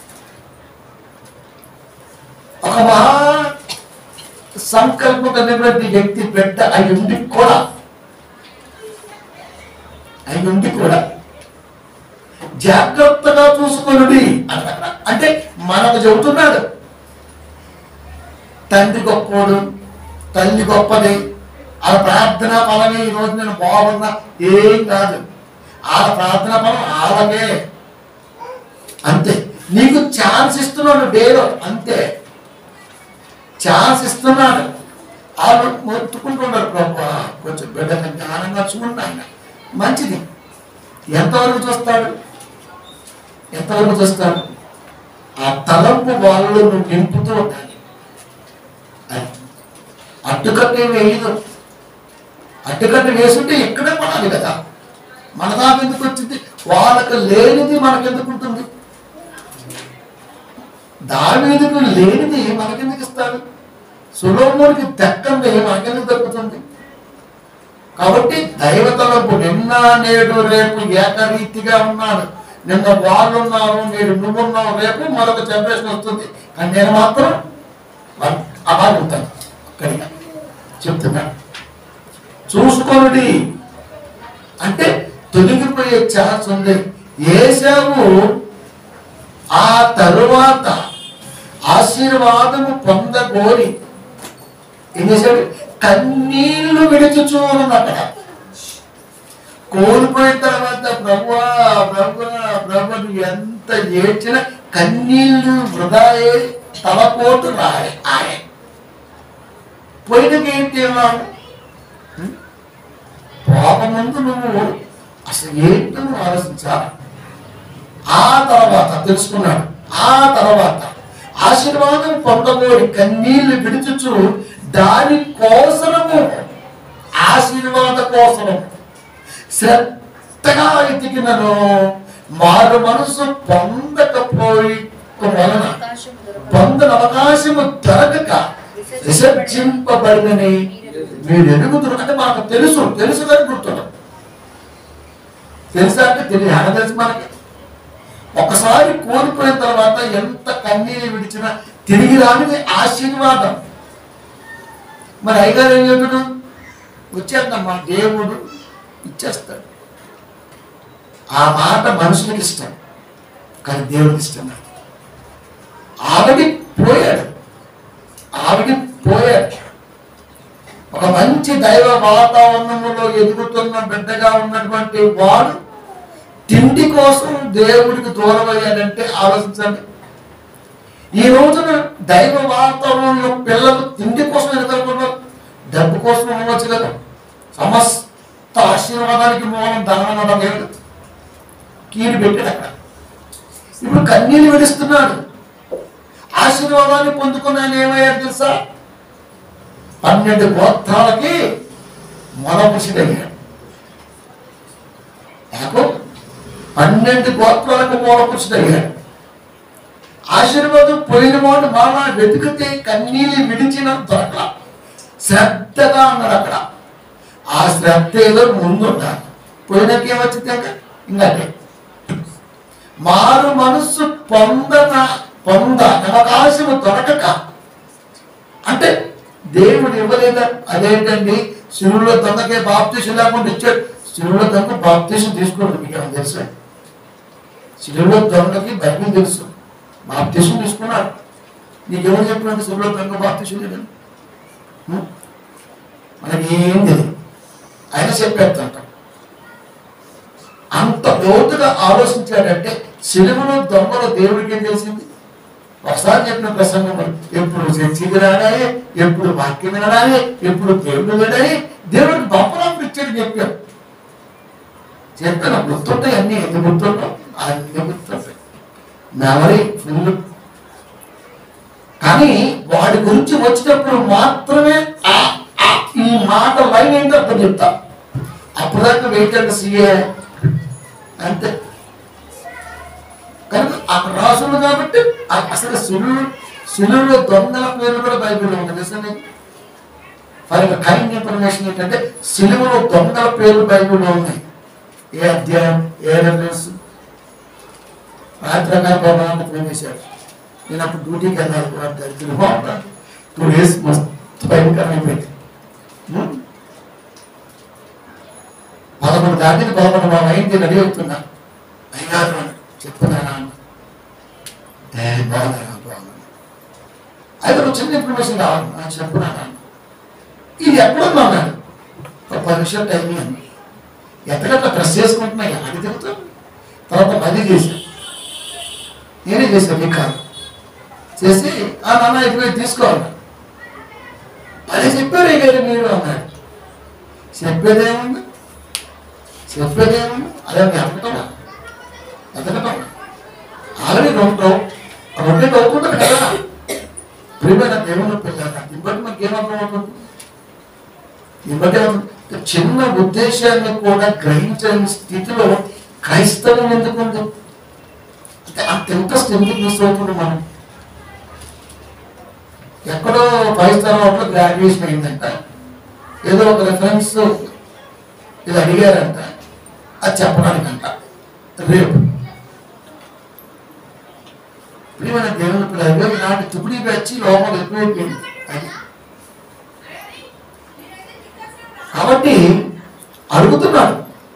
Speaker 1: ఒక మహా సంకల్పమైనటువంటి వ్యక్తి బిడ్డ అయి ఉండి కూడా అయి ఉండి కూడా జాగ్రత్తగా చూసుకొనుడి అన్నాడు. అంటే మనకు చెబుతున్నాడు తండ్రి గొప్పోడు తల్లి గొప్పది ఆ ప్రార్థన ఫలమే ఈరోజు నేను బాగున్నా ఏం కాదు ఆ ప్రార్థన బలం ఆలగే అంతే నీకు ఛాన్స్ ఇస్తున్నాడు డేలో అంతే ఛాన్స్ ఇస్తున్నాడు వాళ్ళు మొత్తుకుంటున్నారు ప్రభు కొంచెం బిడ్డని జ్ఞానంగా చూడండి ఆయన మంచిది ఎంతవరకు చూస్తాడు ఎంతవరకు చూస్తాడు ఆ తలంపు వాళ్ళు నువ్వు నింపుతూ ఉండాలి అది అడ్డుకట్టే వేయదు అడ్డుకట్ట వేసుంటే ఇక్కడే పడాలి కదా మన దాకా ఎందుకు వచ్చింది వాళ్ళకి లేనిది మనకెందుకు ఉంటుంది దావీదుకు లేనిది మనకెందుకు ఇస్తాడు సులోమునికి దక్కంది మనకెందుకు దక్కుతుంది కాబట్టి దైవతలకు నిన్న నేడు రేపు ఏకరీతిగా ఉన్నాడు నిన్న వాళ్ళు ఉన్నారు నేడు నువ్వున్నావు రేపు మరొక జనరేషన్ వస్తుంది కానీ నేను మాత్రం అలాగే ఉంటాను అక్కడిగా చెప్తున్నాను చూసుకోనుడి అంటే తొలగిపోయే ఛాన్స్ ఉంది ఏసావు ఆ తరువాత ఆశీర్వాదము పొందగోరి ఏం చేశాడు కన్నీళ్లు విడిచుచూను అక్కడ కోల్పోయిన తర్వాత ప్రభువా ప్రభువా ప్రభు నువ్వు ఎంత ఏడ్చినా కన్నీళ్లు వృధాయే తలపోటు రాయ ఆయ పోయినకి ఏంటి అన్నాను పోకముందు నువ్వు అసలు ఏంటో నువ్వు ఆలోచించాలి ఆ తర్వాత తెలుసుకున్నాడు ఆ తర్వాత ఆశీర్వాదం పొందబోడి కన్నీళ్లు విడుచుచు దాని కోసరము ఆశీర్వాద కోసము శ్రద్ధగా ఎతికినను మారు మనసు పొందకపోయి వలన
Speaker 2: అవకాశం దొరకదు.
Speaker 1: పొందన అవకాశము దొరకక విసర్జింపబడినని మీరు ఎరుగుతున్నారు అంటే మనకు తెలుసు తెలుసు కానీ గుర్తున్నాం తెలుసా అంటే తెలియదు ఎలా తెలుసు మనకి ఒకసారి కోల్పోయిన తర్వాత ఎంత కన్నీరు విడిచినా తిరిగి రానిది ఆశీర్వాదం మరి అయ్యగారు ఏం చెప్తాడు వచ్చేద్దామా దేవుడు ఇచ్చేస్తాడు ఆ మాట మనుషులకు ఇష్టం కానీ దేవుడికి ఇష్టం కాదు ఆవిడి పోయాడు ఆవిడి పోయాడు ఒక మంచి దైవ వాతావరణంలో ఎదుగుతున్న బిడ్డగా ఉన్నటువంటి వాడు తిండి కోసం దేవుడికి దూరం అయ్యాడంటే ఆలోచించండి ఈ రోజున దైవ వాతావరణంలో పిల్లలు తిండి కోసం ఎదుగుతున్నారు డబ్బు కోసం అవ్వచ్చు కదా సమస్త ఆశీర్వాదానికి మూలం ధనం అన్న దేవుడు కీడు పెట్టాడు అక్కడ ఇప్పుడు కన్నీళ్ళు విడుస్తున్నాడు ఆశీర్వాదాన్ని పొందుకున్న ఆయన ఏమయ్యాడు తెలుసా పన్నెండు గోత్రాలకి మొలపురుషుడయ్యాడు యాకో పన్నెండు గోత్రాలకు మూలపురుషుడయ్యాడు ఆశీర్వాదం పోయిన వాడు మాలా వెతికితే కన్నీళ్ళు విడిచిన దొరకల శ్రద్ధగా అన్నాడు అక్కడ ఆ శ్రద్ధ ఏదో ముందు ఉండాలి పోయినాక ఏమొచ్చింది అక్కడ ఇంకా అదే. మారు మనస్సు పొందన పొంద అవకాశము దొరకక అంటే దేవుడు ఇవ్వలేదా అదేంటండి శివుల్లో దొంగకే బాప్తీసు లేకుండా ఇచ్చాడు శివుల్లో దొంగ బాప్తీసు తీసుకోండి మీకు ఏమైనా తెలుసా శిలువులో దొంగకి బైబిల్ తెలుసు బాప్తీసం తీసుకున్నాడు నీకెవరు చెప్పినట్టు శిలువులో దొంగ బాప్తీసం లేదని హ్మ్? మనకి ఏం తెలియదు ఆయన చెప్పేస్తాంట అంత లోతుగా ఆలోచించాడంటే సిలువలో దొంగలో దేవుడికి ఏం తెలిసింది ఒకసారి చెప్పిన ప్రసంగం మరి, ఎప్పుడు చర్చికి రాడాలి ఎప్పుడు వాక్యం వినడాలి ఎప్పుడు దేవుడు వినాలి దేవుడికి బొప్పరాపు ఇచ్చాడు చెప్పాడు చెప్పాను గుర్తుంటాయి అన్ని ఎన్ని గుర్తుంటాం అన్ని గుర్తుంటాయి మెమరీ ఫుల్ కానీ వాడి గురించి వచ్చినప్పుడు మాత్రమే ఆ ఆ ఈ మాట లైన్ ఏంటో అప్పుడు చెప్తా అప్పుడు దాకా వెయిట్ అంటే సీఏ అంతే కనుక అక్కడ రాసులు కాబట్టి ఆ- అసలు సులువు సులువులో దొంగల పేర్లు కూడా బైబిల్లో ఉంటుంది నిజమే ఫర్ కైండ్ ఇన్ఫర్మేషన్ ఏంటంటే సిలువలో దొంగల పేర్లు బైబిల్లో ఉన్నాయి ఏ అధ్యాయం ఏ రెఫరెన్స్ రాత్రి ప్రభావాన్ని ఫోన్ చేశాడు నేను అప్పుడు డ్యూటీకి వెళ్ళాలి వాడు దరిద్రం బాగుంటాను టూ డేస్ మస్తు భయంకరమైపోయింది హ్మ్? పదకొండు దాటికి పదకొండు మా అయింది రెడీ అవుతున్నా అయ్యారు అని చెప్తున్నానా అన్న. ఏ బాగున్నా బాగున్నా అయితే ఒక చిన్న ఇన్ఫర్మేషన్ కావాలి నాకు చెప్పున్నాను అన్న. ఇది ఎక్కడున్నా అన్నాడు ఒక పది నిమిషాలు టైం అని ఎత్తగట్ల డ్రెస్ చేసుకుంటున్నాయి అది తిరుగుతాం తర్వాత పది చేశాను నేనే చేశాను మీ కాదు చేసి ఆ నాన్న ఇప్పుడు తీసుకోవాలి అదే చెప్పారు ఈ గారు మీరు అన్నాడు చెప్పేదేముంది చెప్పేదేముంది అదే ఎతకటమా ఎతకటం ఆల్రెడీ రెండు రెండే అవుతుంటుంది కదా ప్రియమైన దేవుని పిల్లలు దీన్ని బట్టి మనకి ఏమర్థం అవుతుంది దీన్ని బట్టి ఏమర్థం? చిన్న ఉద్దేశాన్ని కూడా గ్రహించని స్థితిలో క్రైస్తవం ఎందుకుంది అంటే అంత ఇంట్రెస్ట్ ఎందుకు మిస్ అవుతుంది మనం ఎక్కడో ఫైవ్ స్టార్ హోటల్ గ్రాడ్యుయేషన్ అయిందంట ఏదో ఒక రెఫరెన్స్ ఇది అడిగారంట అది చెప్పడానికంట రేపు ప్రియమైన దేవుని పిల్లలు ఇలాంటి తుపిడి వచ్చి లోపల ఎక్కువైపోయింది అది కాబట్టి అడుగుతున్నాడు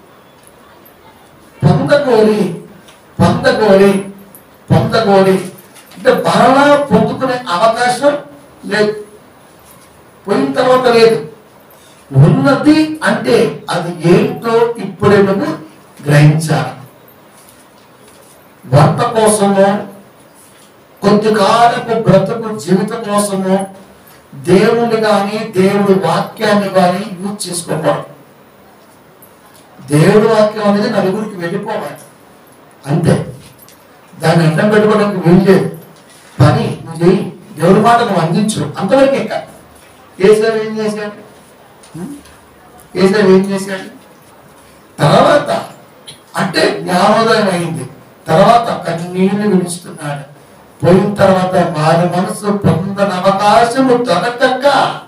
Speaker 1: పొందకోరి పొందకోరి పొందకోరి అంటే మరలా పొందుకునే అవకాశం లేదు పోయిన తర్వాత లేదు ఉన్నది అంటే అది ఏంటో ఇప్పుడే నువ్వు గ్రహించాలి వంట కోసమో కొద్ది కాలపు బ్రతుకు జీవితం కోసమో దేవుని కానీ దేవుడి వాక్యాన్ని కానీ యూజ్ చేసుకోకూడదు దేవుడి వాక్యం అనేది నలుగురికి వెళ్ళిపోవాలి అంతే దాన్ని అడ్డం పెట్టుకోవడానికి వీలు లేదు పని నువ్వు చేయి దేవుడి మాట నువ్వు అందించు అంతవరకు ఎక్క ఏసావు ఏం చేశాడు హ్మ్? ఏసావు ఏం చేశాడు తర్వాత అంటే జ్ఞానోదయం అయింది తర్వాత కన్నీళ్లు విడుస్తున్నాడు పోయిన తర్వాత వారి మనసు పొందని అవకాశము దొరకక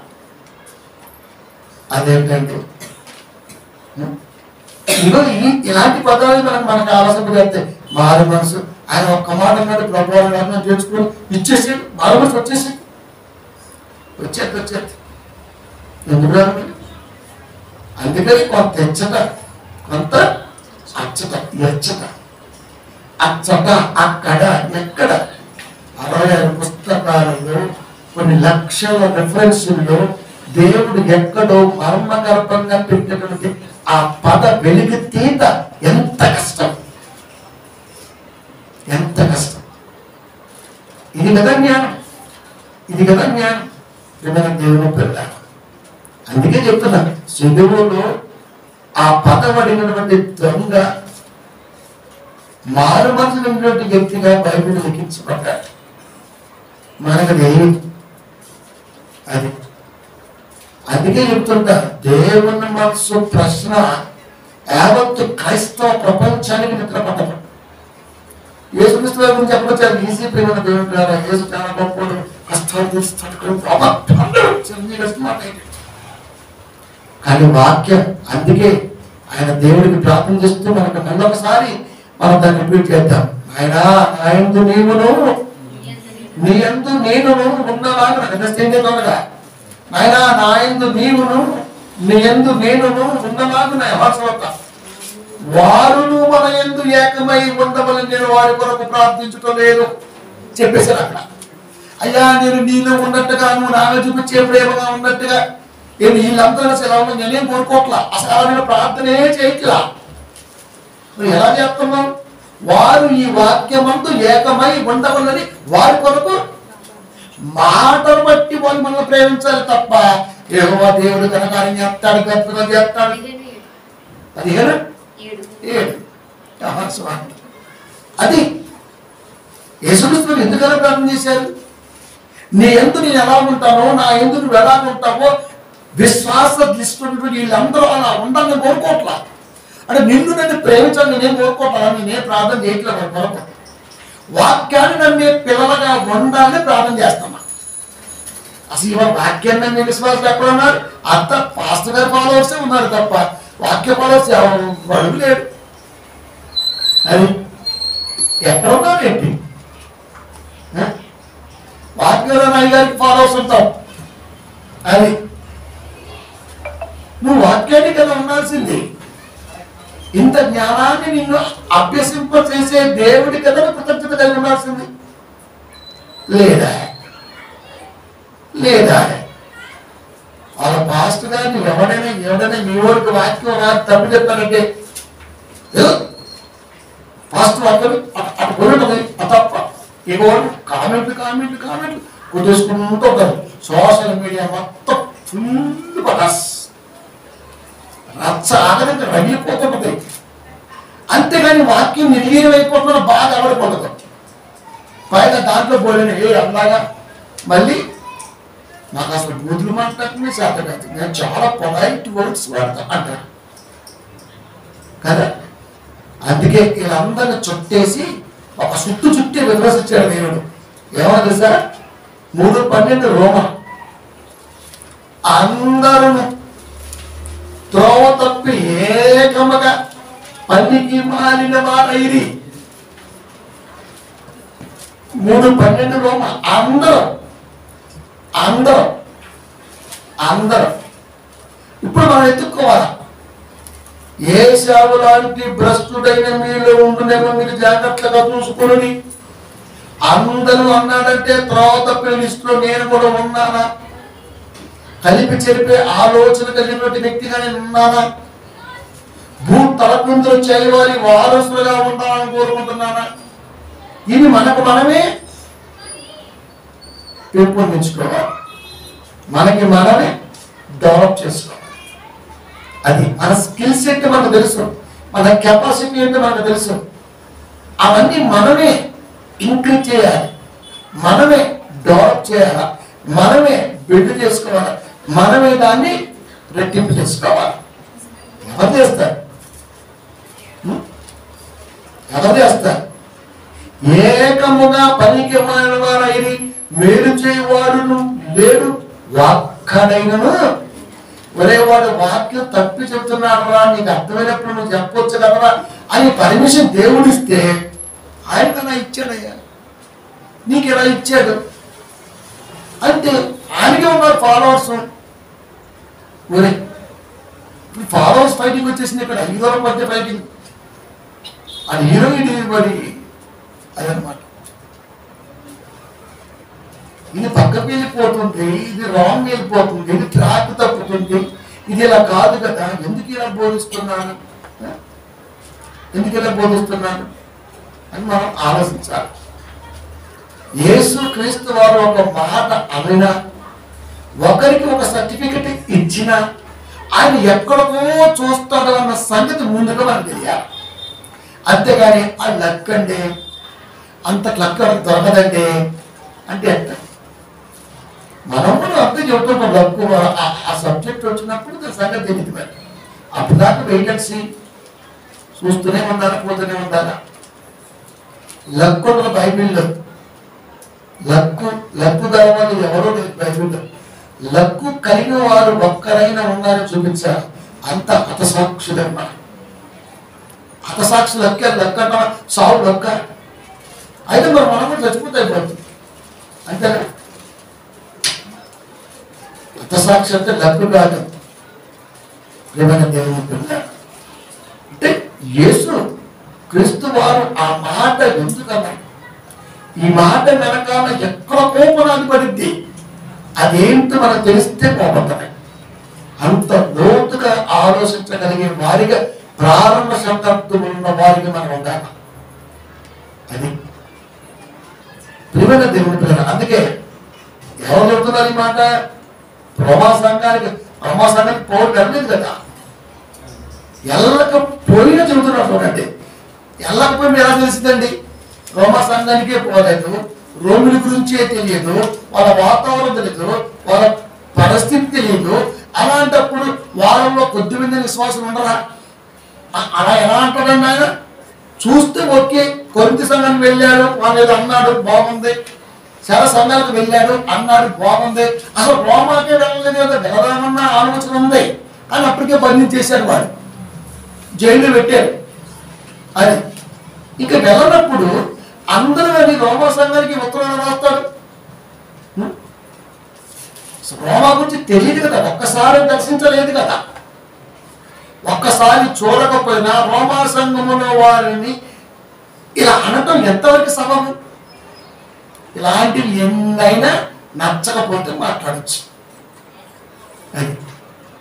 Speaker 1: అదేంటంటే హ్మ్? ఇదిగో ఈ ఇలాంటి పదాలు మనకు మనకు ఆలోచన చేస్తే మారు మనసు ఆయన ఒక్క మాట అన్నాడు ప్రభావం గారిని చేర్చుకొని ఇచ్చేసి మారు మనసు వచ్చేసి వచ్చేది వచ్చేది ఎందుకు రాదు మరి? అందుకని కొంత ఎచ్చట కొంత అచ్చట ఎచ్చట అచ్చట అక్కడ ఎక్కడ అరవై ఆరు పుస్తకాలలో కొన్ని లక్షల రెఫరెన్సుల్లో దేవుడు ఎక్కడో మర్మగర్భంగా పెట్టినటువంటి ఆ పద వెలికి తీత ఎంత కష్టం ఎంత కష్టం ఇది కదా జ్ఞానం ఇది కదా జ్ఞానం విమల దేవుని పిల్ల అందుకే చెప్తున్నా సిలువలో ఆ పదవడినటువంటి దొంగ మారు మనసు ఉన్నటువంటి వ్యక్తిగా బైబిల్ లిఖించబడ్డాడు మనకు తెలియదు అది అందుకే చెప్తుంటా దేవుని మనసు ప్రశ్న యావత్తు క్రైస్తవ ప్రపంచానికి నిద్రపడ్డది యేసుక్రీస్తు వారి గురించి చెప్పొచ్చారు ఈజీ ప్రేమ దేవుడు ద్వారా యేసు చాలా గొప్పడు కష్టాలు తీసి తట్టుకొని అందరూ చిరంజీవి గారి మాట ఏంటి? కానీ వాక్యం అందుకే ఆయన దేవుడికి ప్రార్థన చేస్తూ మనకు మళ్ళొకసారి మనం దాన్ని రిపీట్ చేద్దాం ఆయన ఆయన నీవును నీ ఎందు నేనును ఉన్నలాగా నిజంగా నాయన నా ఎందు నీవును నీ ఎందు నేనును ఉన్నలాగా వాసవత వారును మన ఎందు ఏకమై ఉండవలని నేను వారి కొరకు ప్రార్థించటం లేదు చెప్పేశారు అక్కడ అయ్యా నేను నీలో ఉన్నట్టుగా నువ్వు నాలో చూపించే ప్రేమగా ఉన్నట్టుగా నేను వీళ్ళందరూ అసలు ఎలా ఉన్నా నేనేం కోరుకోవట్లా అసలు అలా నేను ప్రార్థనే చేయట్లా మరి ఎలా చేస్తున్నాం వారు ఈ వాక్యమందు ఏకమై ఉండవలని వారి కొరకు మాటలు బట్టి వాళ్ళు మనల్ని ప్రేమించాలి తప్ప ఏమో దేవుడు కనకారం చేస్తాడు గొప్పగా చేస్తాడు
Speaker 2: పదిహేను
Speaker 1: పదిహేను
Speaker 2: ఏడు ఏడు
Speaker 1: ఏడు యెహోవా స్వామి. అది యేసుక్రీస్తు ఎందుకలా ప్రార్థన చేశారు నీ ఎందు నేను ఎలా ఉంటానో నా ఎందు నువ్వు ఎలా ఉంటావో విశ్వాస దృష్టి వీళ్ళందరూ అలా ఉండాలని నేను కోరుకోవట్లా అంటే నిన్ను నన్ను ప్రేమించాలని నేనేం కోరుకోవట్లా నేనేం ప్రార్థన చేయట్లేదు వాళ్ళ కొరకు వాక్యాన్ని నమ్మే పిల్లలుగా ఉండాలని ప్రార్థన చేస్తున్నా అసలు ఇవాళ వాక్యాన్ని నమ్మే విశ్వాసం ఎక్కడ ఉన్నారు అంత పాస్టర్ గారి ఫాలోవర్సే ఉన్నారు తప్ప వాక్య ఫాలోవర్స్ ఎవరు లేడు అది ఎక్కడ ఉన్నారు ఏంటి ఆ? వాక్యంలో నాయ గారికి ఫాలోవర్స్ ఉంటాం అది నువ్వు వాక్యాన్ని కదా ఉండాల్సింది ఇంత జ్ఞానాన్ని నిన్ను అభ్యసింప చేసే దేవుడి కదా కృతజ్ఞత కలిగి ఉండాల్సింది లేదా లేదా వాళ్ళ పాస్ పాస్టర్ గారిని ఎవడైనా ఎవడైనా మీ వాడికి వాక్యం రాదు తప్పు చెప్పారంటే ఏదో పాస్టర్ అక్కడ అటు పోయినది తప్ప ఇగోడు కామెంట్లు కామెంట్లు కామెంట్లు కొట్టేసుకుంటూ ఉంటారు సోషల్ మీడియా మొత్తం ఫుల్ పటాస్ రచ్చ ఆగదంటే రగిలిపోతుంటది అంతేగాని వాక్యం నిర్వీర్యం అయిపోతున్న బాధ ఎవరికి పైగా దాంట్లో పోలేని ఏ అలాగా మళ్ళీ నాకు అసలు బూతులు మాట్లాడటమే చేత కాదు నేను చాలా పొలైట్ వర్డ్స్ వాడతా అంటారు కదా అందుకే వీళ్ళందరిని చుట్టేసి ఒక చుట్టు చుట్టి విమర్శించాడు దేవుడు ఏమో తెలుసా మూడు పన్నెండు రోమ అందరూ త్రోవ తప్పి ఏకముగా పనికి మాలిన వారైరి మూడు పన్నెండు రోమ అందరూ అందరూ అందరూ ఇప్పుడు మనం ఎత్తుక్కోవాలి ఏ సేవ లాంటి భ్రష్టుడైన మీలో ఉండునేమో మీరు జాగ్రత్తగా చూసుకుని అందరూ అన్నాడంటే తర్వాత తప్పిన లిస్టులో నేను కూడా ఉన్నానా కలిపి చెరిపే ఆలోచన కలిగినటువంటి వ్యక్తిగా నేను ఉన్నానా భూ తలపుందులు చేయవారి వారసులుగా ఉండాలని కోరుకుంటున్నానా ఇవి మనకు మనమే పెంపొందించుకోవాలి మనకి మనమే డెవలప్ చేసుకోవాలి అది మన స్కిల్స్ ఏంటో మనకు తెలుసు మన కెపాసిటీ ఏంటో మనకు తెలుసు అవన్నీ మనమే ఇంక్రీజ్ చేయాలి మనమే డెవలప్ చేయాలి మనమే బిల్డ్ చేసుకోవాలి మనమే దాన్ని రెట్టింపు చేసుకోవాలి ఎవరు చేస్తారు హ్మ్? ఎవరు చేస్తారు ఏకముగా పనికి మారిన వారైన మేలు చేయవాడును లేడు ఒక్కడైనను ఒరే వాడు వాక్యం తప్పి చెప్తున్నాడు రా నీకు అర్థమైనప్పుడు నువ్వు చెప్పొచ్చు కదరా అని పర్మిషన్ దేవుడిస్తే ఆయన కన్నా ఇచ్చాడయ్యా నీకు ఇలా ఇచ్చాడు అంటే ఆయనకే ఉన్నారు ఫాలోవర్స్ ఒరే ఇప్పుడు ఫాలోవర్స్ ఫైటింగ్ వచ్చేసింది ఇక్కడ హీరోల మధ్య ఫైటింగ్ అది హీరోయిన్ మరి అదనమాట ఇది పక్కకి వెళ్ళిపోతుంది ఇది రాంగ్ వెళ్ళిపోతుంది ఇది ట్రాక్ తప్పుతుంది ఇది ఇలా కాదు కదా ఎందుకు ఇలా బోధిస్తున్నాను ఆ? ఎందుకు ఇలా బోధిస్తున్నాను అని మనం ఆలోచించాలి యేసు క్రీస్తు వారు ఒక మాట అనినా ఒకరికి ఒక సర్టిఫికెట్ ఇచ్చినా ఆయన ఎక్కడికో చూస్తాడు అన్న సంగతి ముందుగా మనకు తెలియాలి అంతేగాని ఆ లక్కండి అంత క్లక్ దొరకదండి అంటే ఎంత మనం కూడా అంతే చెబుతుంటాం లక్కు ఆ- ఆ సబ్జెక్ట్ వచ్చినప్పుడు దాని సంగతి తెలియదు మరి అప్పుడు దాకా వెయిట్ అండ్ సీ చూస్తూనే ఉండాలా పోతూనే ఉండాలా లక్కు ఉన్న బైబిల్లో లక్కు లక్కు గలవాడు ఎవరో లేదు బైబిల్లో లక్కు కలిగిన వారు ఒక్కరైనా ఉన్నారని చూపించారు అంత హతసాక్షులమ్మా హతసాక్షి లక్క లక్క అంటావా? సావు లక్క అయితే మరి మనం కూడా చచ్చిపోతే అయిపోతుంది అంతేనా హతసాక్షి అంటే లక్కు కాదు ఏమైనా దేవుని పిల్ల అంటే యేసు క్రీస్తు వారు ఆ మాట ఎందుకన్నారు ఈ మాట వెనకాల ఎక్కడ కోపనాది పడింది అదేంటో మనకు తెలిస్తే పోగొట్టమే అంత లోతుగా ఆలోచించగలిగే వారిగా ప్రారంభ శతాబ్దం ఉన్న వారికి మనం ఉండాలి అది ప్రియమైన దేవుని పిల్లలు అందుకే ఎవరు చెబుతున్నారు ఈ మాట రోమా సంఘానికి రోమా సంఘానికి పోటీ వెళ్ళలేదు కదా ఎల్లక పోయిన చెబుతున్నారు చూడండి ఎల్లకపోయి మీరు ఎలా తెలిసిందండి రోమా సంఘానికే పోలేదు రోమిల గురించే తెలియదు వాళ్ళ వాతావరణం తెలియదు వాళ్ళ పరిస్థితి తెలియదు అలాంటప్పుడు వారంలో కొద్ది మంది విశ్వాసం ఉండరా అ- అలా ఎలా అంటాడండి ఆయన చూస్తే ఓకే కొరింత సంఘానికి వెళ్ళాడు వాళ్ళు ఏదో అన్నాడు బాగుంది శర సంఘాలకు వెళ్ళాడు అన్నాడు బాగుంది అసలు రోమాకే వెళ్ళలేదు కదా వెళదామన్న ఆలోచన ఉంది కానీ అప్పటికే బంధించేశాడు వాడు జైలు పెట్టారు అది ఇక వెళ్ళనప్పుడు అందరూ వెళ్ళి రోమా సంఘానికి ఉత్తరాలు రాస్తాడు హ్మ్? అసలు రోమా గురించి తెలియదు కదా ఒక్కసారి దర్శించలేదు కదా ఒక్కసారి చూడకపోయినా రోమా సంఘములో వారిని ఇలా అనటం ఎంతవరకు సబబు ఇలాంటివి ఎన్నైనా నచ్చకపోతే మాట్లాడచ్చు అది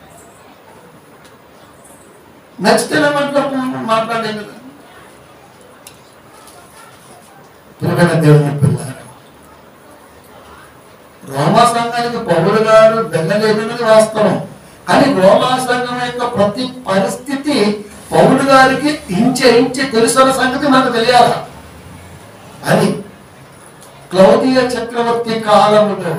Speaker 1: నచ్చితే మాట్లాడుతున్నాం మాట్లాడలేదు కదా ప్రియమైన దేవుని పిల్లారా రోమా సంఘానికి పౌరులు గారు వెళ్ళలేదన్నది వాస్తవం కానీ రోమా సంఘం యొక్క ప్రతి పరిస్థితి పౌరులు గారికి ఇంచె ఇంచె తెలుసున్న సంగతి మనకు తెలియాల అని క్లౌదీయ చక్రవర్తి కాలంలో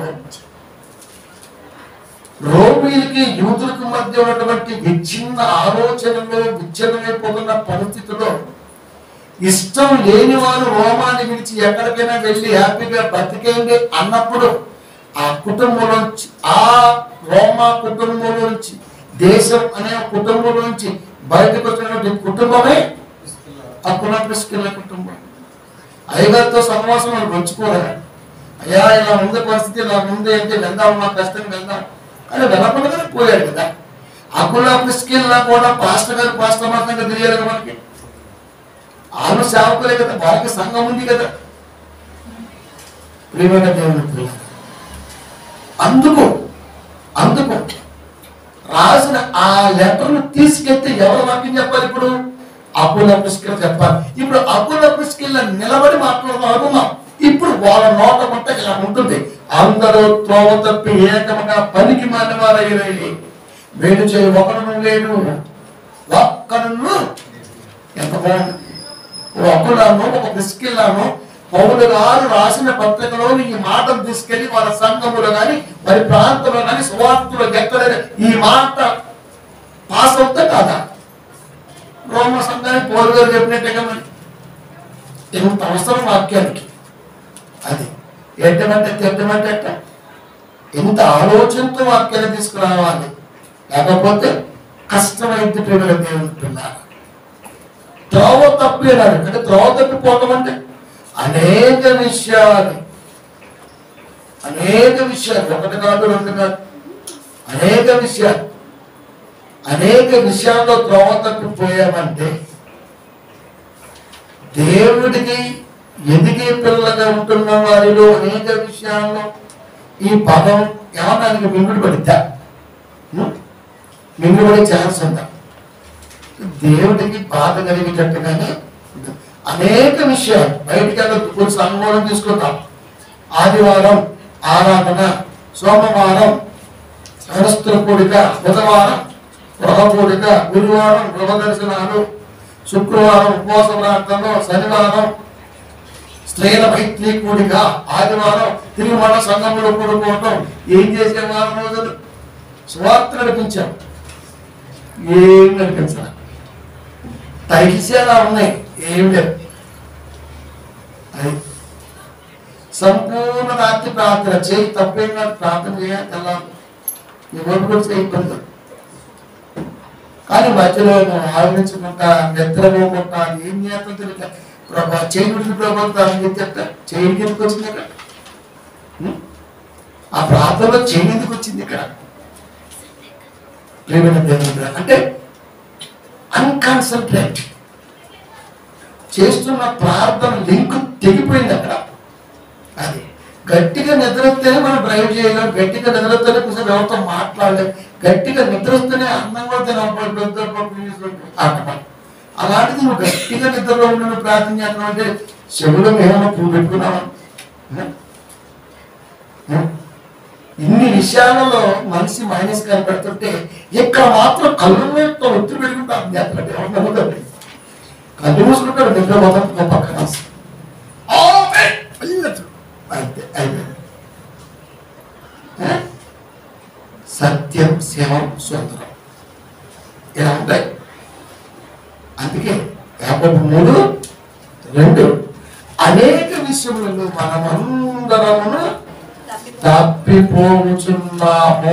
Speaker 1: రోమిలకి యూదులకు మధ్య ఉన్నటువంటి విచ్ఛిన్న ఆలోచనలో విచ్ఛిన్నమైపోతున్న పరిస్థితిలో ఇష్టం లేని వారు రోమాన్ని విడిచి ఎక్కడికైనా వెళ్ళి హ్యాపీగా బతికేయండి అన్నప్పుడు ఆ కుటుంబంలోంచి ఆ రోమా కుటుంబంలోంచి దేశం అనే కుటుంబంలోంచి బయటకు వచ్చినటువంటి కుటుంబమే అప్పుడు ప్రిస్కిల్ల కుటుంబం అయ్యగారితో సమావేశం వాళ్ళు పంచుకోవాలి అయ్యా ఇలా ఉంది పరిస్థితి ఇలా ఉంది అంటే వెళ్దాం మా కష్టం వెళ్దాం అని వెళ్ళకుండానే పోయాడు కదా అకులా ప్రిస్కిల్లా కూడా పాస్టర్ గారు పాస్టర్ మాత్రంగా తెలియాలి కదా మనకి ఆమె సేవకులే కదా వాళ్ళకి సంఘం ఉంది కదా ప్రియమైన దేవుని పిల్లలు అందుకు అందుకు రాసిన ఆ లెటర్ను తీసుకెళ్తే ఎవరు వాక్యం చెప్పాలి ఇప్పుడు అప్పుల పుష్కర్ చెప్పాలి ఇప్పుడు అప్పుల పుష్కర్ నిలబడి మాట్లాడుతున్నాం అనుకున్నాం ఇప్పుడు వాళ్ళ నోట ముట్ట ఇలా ఉంటుంది అందరూ త్రోవ తప్పి ఏకముగా పనికి మానవారయ్యి వేడు చేయి ఒకడు లేడు ఒక్కడును ఎంత బాగుంది ఒకలాను ఒక బిస్కిల్లాను పౌరులు గారు రాసిన పత్రికలో ఈ మాటను తీసుకెళ్లి వాళ్ళ సంఘములో కానీ వారి ప్రాంతంలో కానీ సువార్తలో ఎక్కడైనా ఈ మాట పాస్ అవుతా కాదా రోమ సంఘానికి పౌరు గారు చెప్పినట్టుగా మరి ఇంత అవసరం వాక్యానికి అది ఎట్టమంటే తిట్టమంటే ఎట్ట ఇంత ఆలోచనతో వాక్యాన్ని తీసుకురావాలి లేకపోతే కష్టమైంది ప్రేమల దేవుని పిల్లలు త్రోవ తప్పినాడు అంటే త్రోవ తప్పిపోవటం అంటే అనేక విషయాలు అనేక విషయాలు ఒకటి కాదు రెండు కాదు అనేక విషయాలు అనేక విషయాల్లో త్రోవ తప్పిపోయామంటే దేవుడికి ఎదిగే పిల్లలుగా ఉంటున్న వారిలో అనేక విషయాల్లో ఈ పదం ఏమన్నానికి మింగుడు పడిద్దా మింగుడు పడే ఛాన్స్ ఉందా దేవుడికి బాధ కలిగేటట్టుగానే ఉంటుంది. అనేక విషయాలు బయటికి వెళ్ళి కొన్ని సంగోళం తీసుకుంటాం ఆదివారం ఆరాధన సోమవారం సరస్సుల కూడిక బుధవారం గృహ కూడిక గురువారం గృహ దర్శనాలు శుక్రవారం ఉపవాస ప్రార్థనలు శనివారం స్త్రీల మైత్రి కూడిక ఆదివారం తిరిగి మన సంఘంలో కూడుకోవటం ఏం చేసే వారం రోజులు స్వార్థ నడిపించాం ఏం నడిపించాలి తగిసేలా ఉన్నాయి ఏం లేదు అది సంపూర్ణ రాత్రి ప్రార్థన చేయి తప్పేం కాదు ప్రార్థన చేయాలి తెల్లాలి నీ ఓటు కూడా చేయి ఇబ్బంది లేదు. కానీ మధ్యలో నువ్వు ఆలోచించుకుంటా నిద్రపోకుండా ఏం చేస్తాం తెలియక ప్రభా చేయి విడిచి ప్రభుత్వం అని చెప్తా చేయి ఎందుకు వచ్చింది ఇక్కడ ఉం? ఆ ప్రార్థనలో చేయి ఎందుకు వచ్చింది ఇక్కడ ప్రేమైన దేవుని బిడ్డ. అంటే అన్కాన్సన్ట్రేట్ చేస్తున్న ప్రార్థన లింక్ తెగిపోయింది అక్కడ అది గట్టిగా నిద్రొస్తేనే మనం డ్రైవ్ చేయలేం గట్టిగా నిద్రొస్తేనే కొంచెం ఎవరితో మాట్లాడలేం గట్టిగా నిద్రొస్తేనే అందంగా తినకపోతే అలాంటిది నువ్వు గట్టిగా నిద్రలో ఉండి నువ్వు ప్రార్థన చేస్తున్నావు అంటే చెవులో ఏమైనా పువ్వు పెట్టుకున్నావా ఉం? ఇన్ని విషయాలలో మనిషి మైనస్ కనపడుతుంటే ఇక్కడ మాత్రం కళ్ళు యొక్క ఒత్తిడి పెరుగుతుంది చేస్తాడు ఎవరు నమ్ముతాడు కళ్ళు మూసుకుంటాడు నిద్ర మొదటి పక్కన ఆమేన్! అయ్యచ్చు. అంతే అయిపోయింది ఆ? సత్యం శివం సుందరం ఇలా ఉంటాయి అందుకే యాభై మూడు రెండు అనేక విషయములలో మనమందరమును తప్పిపోవచ్చున్నాము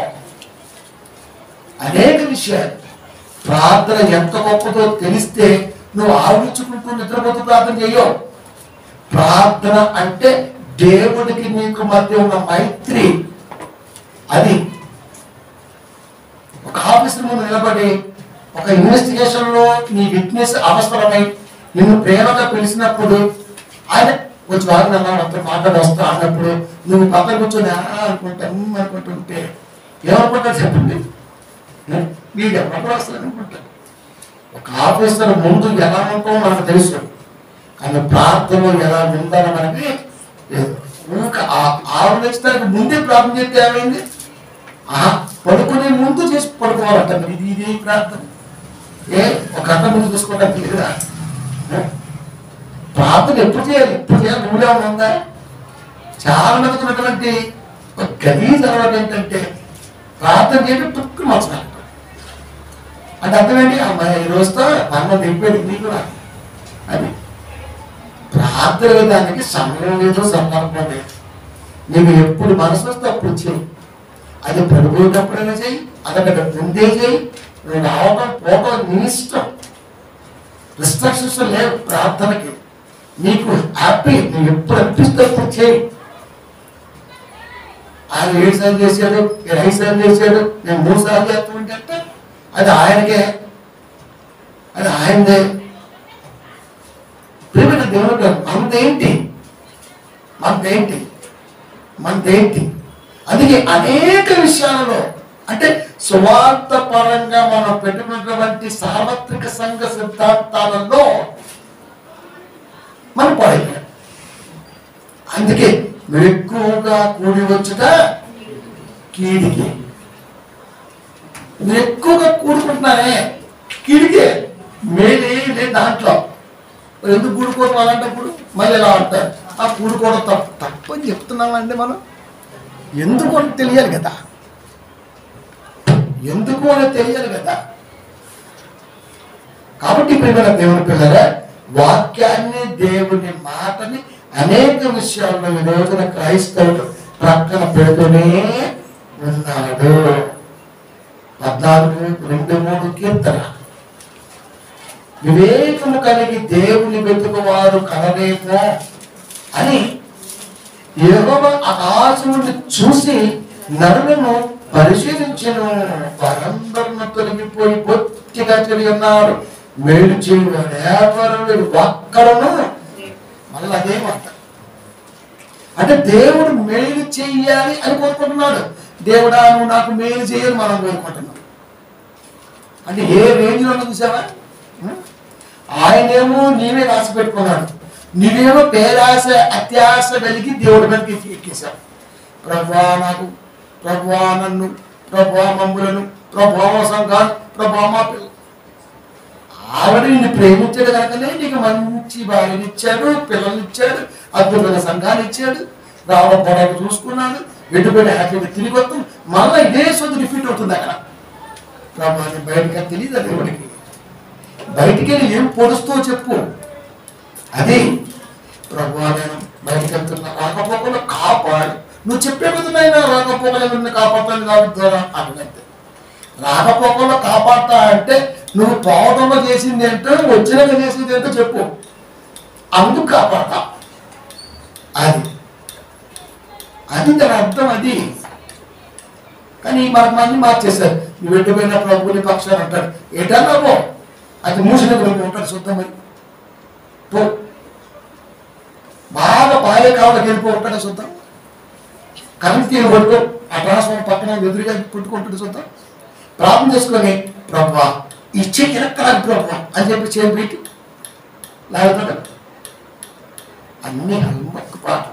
Speaker 1: అనేక విషయాలు ప్రార్థన ఎంత గొప్పదో తెలిస్తే నువ్వు ఆలోచించుకుంటూ నిద్రపోతూ ప్రార్థన చెయ్యవు ప్రార్థన అంటే దేవుడికి నీకు మధ్య ఉన్న మైత్రి అది ఒక ఆఫీసర్ ముందు నిలబడి ఒక ఇన్వెస్టిగేషన్ లో నీ విట్నెస్ అవసరమై నిన్ను ప్రేమగా పిలిచినప్పుడు ఆయన కొంచెం వారిని అన్నా అంతా మాట్లాడి వస్తా అన్నప్పుడు నువ్వు పక్కన కూర్చొని "ఆ" అనుకుంటా "ఉమ్" అనుకుంటుంటే ఏమనుకుంటా చెప్పండి వీడు ఎప్పుడు వస్తాడు అనుకుంటా ఒక ఆఫీసర్ ముందు ఎలా ఉంటామో మనకు తెలుసు కానీ ప్రార్థన ఎలా ఉందని మనకి లేదు ఊక ఆ- ఆవరించడానికి ముందే ప్రార్థన చేస్తే ఏమైంది ఆ పడుకునే ముందు చేసి పడుకోవాలంట మరి ఇది ఇది ప్రార్థన ఏ ఒక గంట ముందు చూసుకోవడానికి లేదా ఏ? ప్రార్థన ఎప్పుడు చేయాలి ఎప్పుడు చేయాలి రూల్ ఏమైనా ఉందా చాలా మందికి ఉన్నటువంటి ఒక గలీజ్ అలవాటు ఏంటంటే ప్రార్థన చేయడం తుక్కు మచ్చనాలి అంటే అర్థం ఏంటి అమ్మాయి ఈ రోజుతో అమ్మ దిగిపోయింది నీకు రా అని ప్రార్థన దానికి సమయం లేదు సందర్భం లేదు నీకు ఎప్పుడు మనసు వస్తే అప్పుడు చేయి అది పడిపోయేటప్పుడైనా చేయి అదొకటి ముందే చేయి నువ్వు రావడం పోవడం నీ ఇష్టం రిస్ట్రిక్షన్స్ లేవు ప్రార్థనకి నీకు హ్యాపీ నువ్వు ఎప్పుడు అనిపిస్తే అప్పుడు చేయి ఆయన ఏడు సార్లు చేశాడు నేను ఐదు సార్లు చేశాడు నేను మూడు సార్లు చేస్తామంటే అంటే అది ఆయనకే అది ఆయనదే ప్రేమైన దేవుడు మనదేంటి మనదేంటి మనదేంటి అందుకే అనేక విషయాలలో అంటే సువార్త పరంగా మనం పెట్టుకున్నటువంటి సార్వత్రిక సంఘ సిద్ధాంతాలలో మనం పడైపోయాం అందుకే మీరు ఎక్కువగా కూడి వచ్చుట కీడికి మీరు ఎక్కువగా కూడుకుంటున్నారే కీడికే మేలే లేదు దాంట్లో మరి ఎందుకు కూడుకోవడం అలాంటప్పుడు మళ్ళీ ఎలా అంటారు ఆ కూడుకోవడం తప్పు తప్పు అని చెప్తున్నామండి మనం ఎందుకు అని తెలియాలి కదా ఎందుకు అని తెలియాలి కదా కాబట్టి ప్రేమ దేవుని పిల్లరా వాక్యాన్ని దేవుని మాటని అనేక విషయాల్లో ఈ రోజున క్రైస్తవులు ప్రక్కన పెడుతూనే ఉన్నాడు పద్నాలుగు రెండు మూడు కీర్తన వివేకము కలిగి దేవుని వెతుకువారు కలరేమో అని యెహోవా ఆకాశం నుండి చూసి నరులను పరిశీలించను వారందరూ తొలగిపోయి పొత్తిగా చెడి ఉన్నారు మేలు చేయవాడు ఎవరు లేడు ఒక్కడను మళ్ళీ అదే మాట అంటే దేవుడు మేలు చెయ్యాలి అని కోరుకుంటున్నాడు దేవుడా నువ్వు నాకు మేలు చేయాలి మనం కోరుకుంటున్నాం అంటే ఏ రేంజ్లో చూసావా ఉం? ఆయనేమో నీవే రాసి పెట్టుకున్నాడు నీవేమో పేరాశ అత్యాశ కలిగి దేవుడి మీదకి ఎక్కి- ఎక్కేశావు ప్రభా నాకు ప్రభా నన్ను ప్రభా మమ్ములను ప్రభా మా సంఘాన్ని ప్రభా మా పిల్ల ఆవిడ నిన్ను ప్రేమించాడు కనుకనే నీకు మంచి భార్యని ఇచ్చాడు పిల్లల్ని ఇచ్చాడు అద్భుతమైన సంఘాన్ని ఇచ్చాడు రావడం పడవ చూసుకున్నాడు ఎటుబడి హ్యాపీగా తిరిగి వస్తాం మళ్ళీ ఇదే సొంత రిపీట్ అవుతుంది అక్కడ ప్రభా నేను బయటకి తెలియదు దేవుడికి బయటికి వెళ్ళి ఏం పొడుస్తూ చెప్పు అది ప్రభు నేను బయటికి వెళ్తున్నా రాకపోకలు కాపాడు నువ్వు చెప్పే విధమైన రాకపోకలు ఎవరిని కాపాడుతాను కాబట్టి అన్నట్టు రాకపోకల్లో కాపాడతా అంటే నువ్వు పోవడంలో చేసింది ఏంటో వచ్చినాక చేసింది ఏంటో చెప్పు అందుకు కాపాడతా అది అది దాని అర్థం అది కానీ మనకు మంది మార్చేశారు నువ్వు ఎట్టుపోయిన ప్రభుని పక్షాలు అంటారు ఎటన్నా పో అది మూసిన గురించి ఉంటాడు చూద్దాం మరి పో బాగా బాగా కావాలకి వెళ్ళిపో ఉంటాడు చూద్దాం కరెంట్ తీరు కొట్టుకో ఆ ట్రాన్స్ఫార్మర్ పక్కన ఎదురుగా కొట్టుకుంటుంది చూద్దాం ప్రార్థన చేసుకొని ప్రభా ఇచ్చే ఎలక్ట్రానిక్ ప్రభా అని చెప్పి చేయి పెట్టి లేకపోతే అన్ని అమ్మకు పాట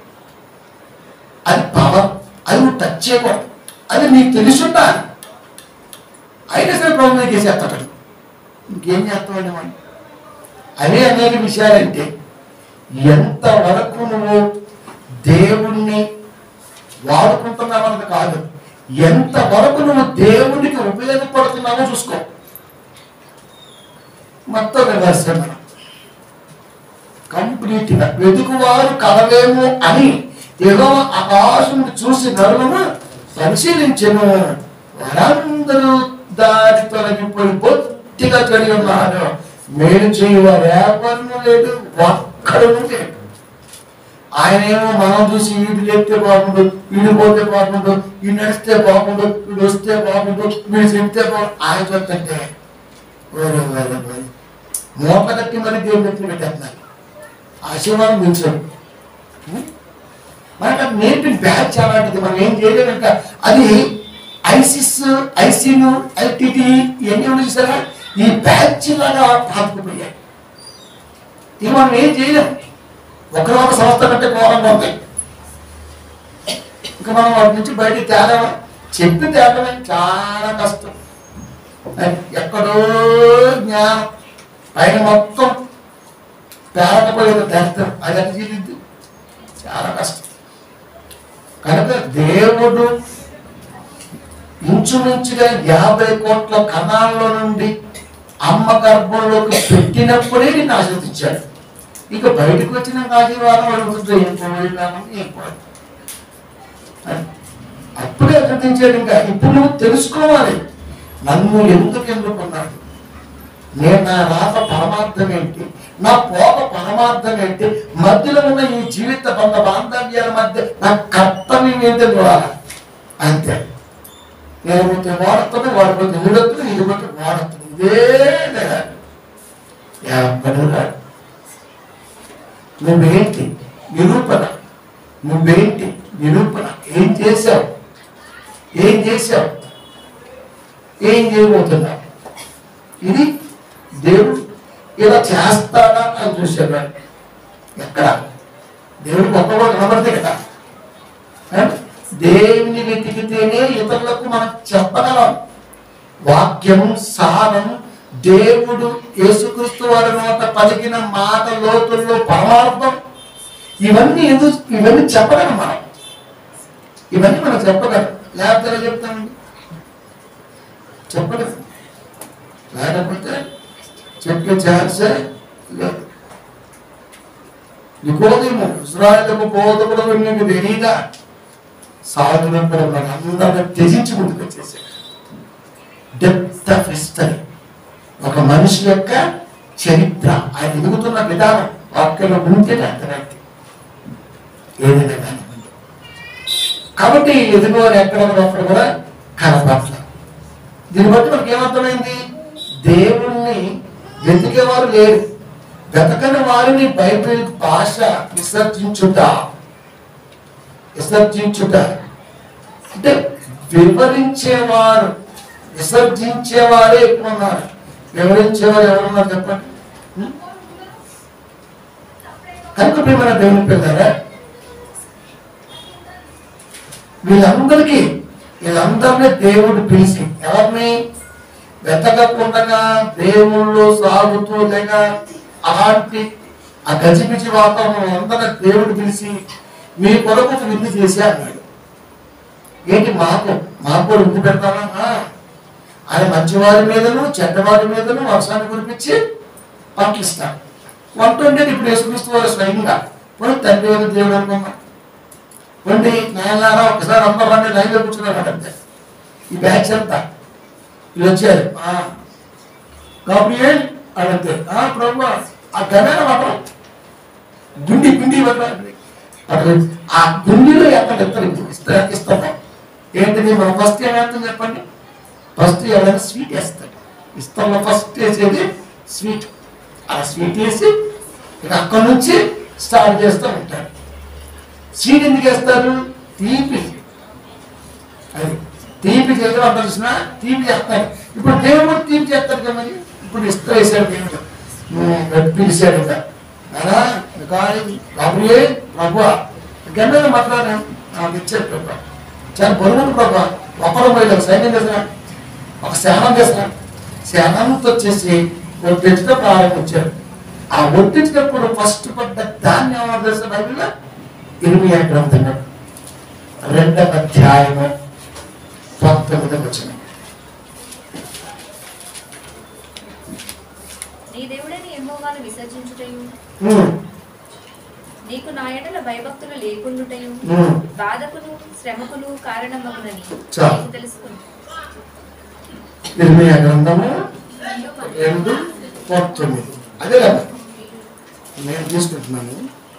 Speaker 1: అది పవర్ అది నువ్వు టచ్ చేయకూడదు అది నీకు తెలిసి ఉండాలి అయినా సరే ప్రభు నీకు వేసేస్తాడు ఇంకేం చేస్తామండి మనం అనే అనేక విషయాలంటే ఎంతవరకు నువ్వు దేవుణ్ణి వాడుకుంటున్నావన్నది కాదు ఎంతవరకు నువ్వు దేవునికి ఉపయోగపడుతున్నావో చూసుకో మొత్తం రివర్స్ మనం కంప్లీట్ గా వెతుకువారు కలవేమో అని ఏదో ఆకాశం చూసి నరులను పరిశీలించను వారందరూ దారి తొలగిపోయి బొత్తిగా చడి ఉన్నారు మేలు చేయవారు ఎవరు లేడు ఒక్కడు లేడు ఆయన ఏమో మనం చూసి వీడు లేపితే బాగుండు వీడు పోతే బాగుండు వీడు నడిస్తే బాగుండు వీడు వస్తే బాగుండు వీడు చెప్తే బాగుండు ఆయన చెప్తుంటే ఓరే ఓరే ఓరే మూట కట్టి మరి దేవుడు ఎత్తులు పెట్టేస్తున్నారు ఆశీర్వాదం మించాడు మనకు అది నేర్పిన బ్యాచ్ అలాంటిది మనం ఏం చేయలేదంట అది ఐసిస్ ఐసీను ఐటీటీ ఇవన్నీ ఉన్నాయి చూసారా ఈ బ్యాచ్ లాగా పాతుకుపోయాయి ఇక మనం ఏం చేయలేం ఒకరి ఒక సంస్థ కంటే ఘోరంగా ఉంటాయి ఇంకా మనం వాటి నుంచి బయటికి తేలేమా చెప్పి తేలమే చాలా కష్టం ఎక్కడో జ్ఞానం పైన మొత్తం పేరకపోయేది తెస్తాం అది ఎట్లా చేయలేదు చాలా కష్టం కనుక దేవుడు ఇంచుమించుగా యాభై కోట్ల కణాల్లో నుండి అమ్మ గర్భంలోకి పెట్టినప్పుడే నేను ఆశ్రదించాడు ఇక బయటకు వచ్చిన ఆశీర్వాదం అడుగుతుంది ఏం పోయినాను ఏం పోయి అప్పుడే ఆశ్రదించాడు ఇంకా ఇప్పుడు నువ్వు తెలుసుకోవాలి నన్ను ఎందుకు ఎన్నుకున్నాడు నేను నా రాత పరమార్థం ఏంటి నా పోక పరమార్థం ఏంటి మధ్యలో ఉన్న ఈ జీవిత బంధ బాంధవ్యాల మధ్య నా కర్తవ్యం ఏంటో చూడాలి అంతే నేను పోతే వాడతాను వాడిపోతే నిలొద్దు ఇది పోతే వాడతాను ఇదే తేడా. ఎవ్వడు రాడు. నువ్వేంటి నిరూపణ నువ్వేంటి నిరూపణ ఏం చేశావు ఏం చేశావు ఏం చేయబోతున్నావు ఇది దేవుడు ఇలా చేస్తాడా అని చూశాడు వాడు. ఎక్కడ దేవుడు గొప్పగా కనబడితే కదా ఆ? దేవుని వెతికితేనే ఇతరులకు మనం చెప్పగలం వాక్యం సహనం దేవుడు యేసుక్రీస్తు వారి నోట పలికిన మాట లోతుల్లో పరమార్థం ఇవన్నీ ఎందుకు ఇవన్నీ చెప్పగలం మనం ఇవన్నీ మనం చెప్పగలం లేకపోతే ఎలా చెప్తామండి చెప్పలేదు లేకపోతే చెప్పే ఛాన్సే లేదు నికోదేమో ఇజ్రాయలకు బోధకుడు నీకు తెలియదా సాధులందరూ ఉన్నాడు అందరూ త్యజించి ముందుకు వచ్చేసాడు డెప్త్ ఆఫ్ హిస్టరీ ఒక మనిషి యొక్క చరిత్ర ఆయన ఎదుగుతున్న విధానం వాక్యంలో ఉంటేనే అర్థమైంది ఏదైనా కానీ కాబట్టి ఎదుగువారు ఎక్కడ ఉన్నప్పుడు కూడా కనపట్ల దీన్ని బట్టి మనకి ఏమర్థమైంది దేవుణ్ణి వెతికేవారు లేరు వెతకని వారిని బైబిల్ భాష విసర్జించుట విసర్జించుట అంటే వివరించేవారు విసర్జించేవారే ఎక్కువ ఉన్నారు వివరించేవారు ఎవరున్నారు చెప్పండి ఉం? కనుక ప్రియమైన దేవుని పిల్లారా వీళ్ళందరికీ వీళ్ళందరినీ దేవుడు పిలిచి ఎవరిని వెతకకుండా దేవుళ్ళు సాగుతూ లేక అలాంటి ఆ గజిబిజి వాతావరణం అందరూ దేవుడు పిలిచి మీ కొరకు ఒక విందు చేసి అన్నాడు ఏంటి మాకు మాకు కూడా విందు పెడతామా ఆ. ఆయన మంచివారి మీదను చెడ్డవారి మీదను వర్షాన్ని కురిపించి పంపిస్తాడు వంట ఉండేది ఇప్పుడు యేసుక్రీస్తు వారు స్వయంగా పోనీ తండ్రి అయిన దేవుడు అనుకున్నాం వండి నాయనారా ఒకసారి అందరూ రండి లైన్లో కూర్చున్నారు అంతే ఈ బ్యాచ్ అంతా వీళ్ళు వచ్చారు ఆ, గాబ్రియల్ అని అంతే ఆ, ప్రభు ఆ గమేన పట్టం గుండి గుండి పట్టం అక్కడ ఆ గుండిలో ఎక్కడ ఇస్తారు ఇస్తా ఇస్తాం ఏంటిది మనం ఫస్ట్ ఏమేస్తాం చెప్పండి ఫస్ట్ ఎవరైనా స్వీట్ వేస్తాడు ఇస్తాంలో ఫస్ట్ వేసేది స్వీట్ ఆ స్వీట్ వేసి ఇక అక్కడి నుంచి స్టార్ట్ చేస్తూ ఉంటాడు స్వీట్ ఎందుకు వేస్తారు తీపి అది తీపి చేసిన అంత చూసిన తీపి చేస్తారు ఇప్పుడు దేవుడు తీపి చేస్తారు కదా మరి ఇప్పుడు ఇస్తా వేసాడు దేవుడు ఉమ్, పిలిచాడు కదా అలా ప్రభుయే ప్రభు గంటలు మాట్లాడాను నాకు ఇచ్చాడు ప్రభు చాలా బరువులు ప్రభు ఒక్కరు పోయి సైన్యం చేసిన ఒక శానం చేసిన శానంతో వచ్చేసి ఒట్టించడం ప్రారంభించాడు ఆ ఒట్టించినప్పుడు ఫస్ట్ పడ్డ ధాన్యం ఏమో తెలుసా బైబిల్లో ఇరవై గ్రంథం రెండవ అధ్యాయము పంతొమ్మిది వచ్చిన
Speaker 2: నీ దేవుడని ఎమ్మోగాను విసర్జించుటయు నీకు నా ఎడల భయభక్తులు లేకుండుటయు బాధకును శ్రమకును కారణమగునని
Speaker 1: చాలు.
Speaker 2: నీకు తెలుసుకుని
Speaker 1: ఇరవై గ్రంథము రెండు పంతొమ్మిది అదే కదా నేను తీసుకుంటున్నాను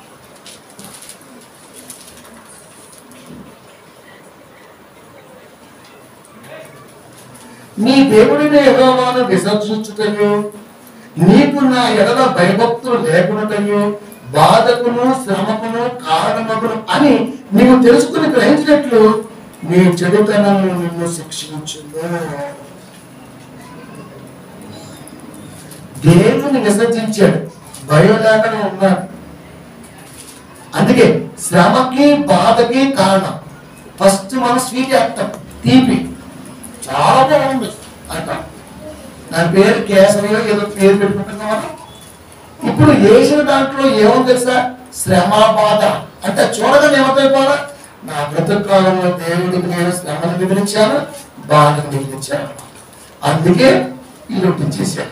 Speaker 1: నీ దేవుడిని యెహోవాను విసర్జించుటయు నీకు నా ఎడల భయభక్తులు లేకునటయు బాధకును శ్రమకును కారణమగును అని నీవు తెలుసుకుని గ్రహించినట్లు నీ చెడుతనము నిన్ను శిక్షించును దేవుని విసర్జించాడు భయం లేకుండా ఉన్నాడు అందుకే శ్రమకి బాధకి కారణం ఫస్ట్ మనం స్వీట్ వేస్తాం తీపి చాలా బాగుంది అంటాం దాని పేరు కేసరియో ఏదో పేరు పెట్టుకుంటున్నాం మనం. ఇప్పుడు వేసిన దాంట్లో ఏముంది తెలుసా శ్రమ బాధ అంటే చూడగానే ఏమవుతాయిపోదా నా బ్రతుకు కాలంలో దేవుడికి నేను శ్రమను మిగిలించాను బాధను మిగిలించాను అందుకే ఈ రొట్టె చేశాను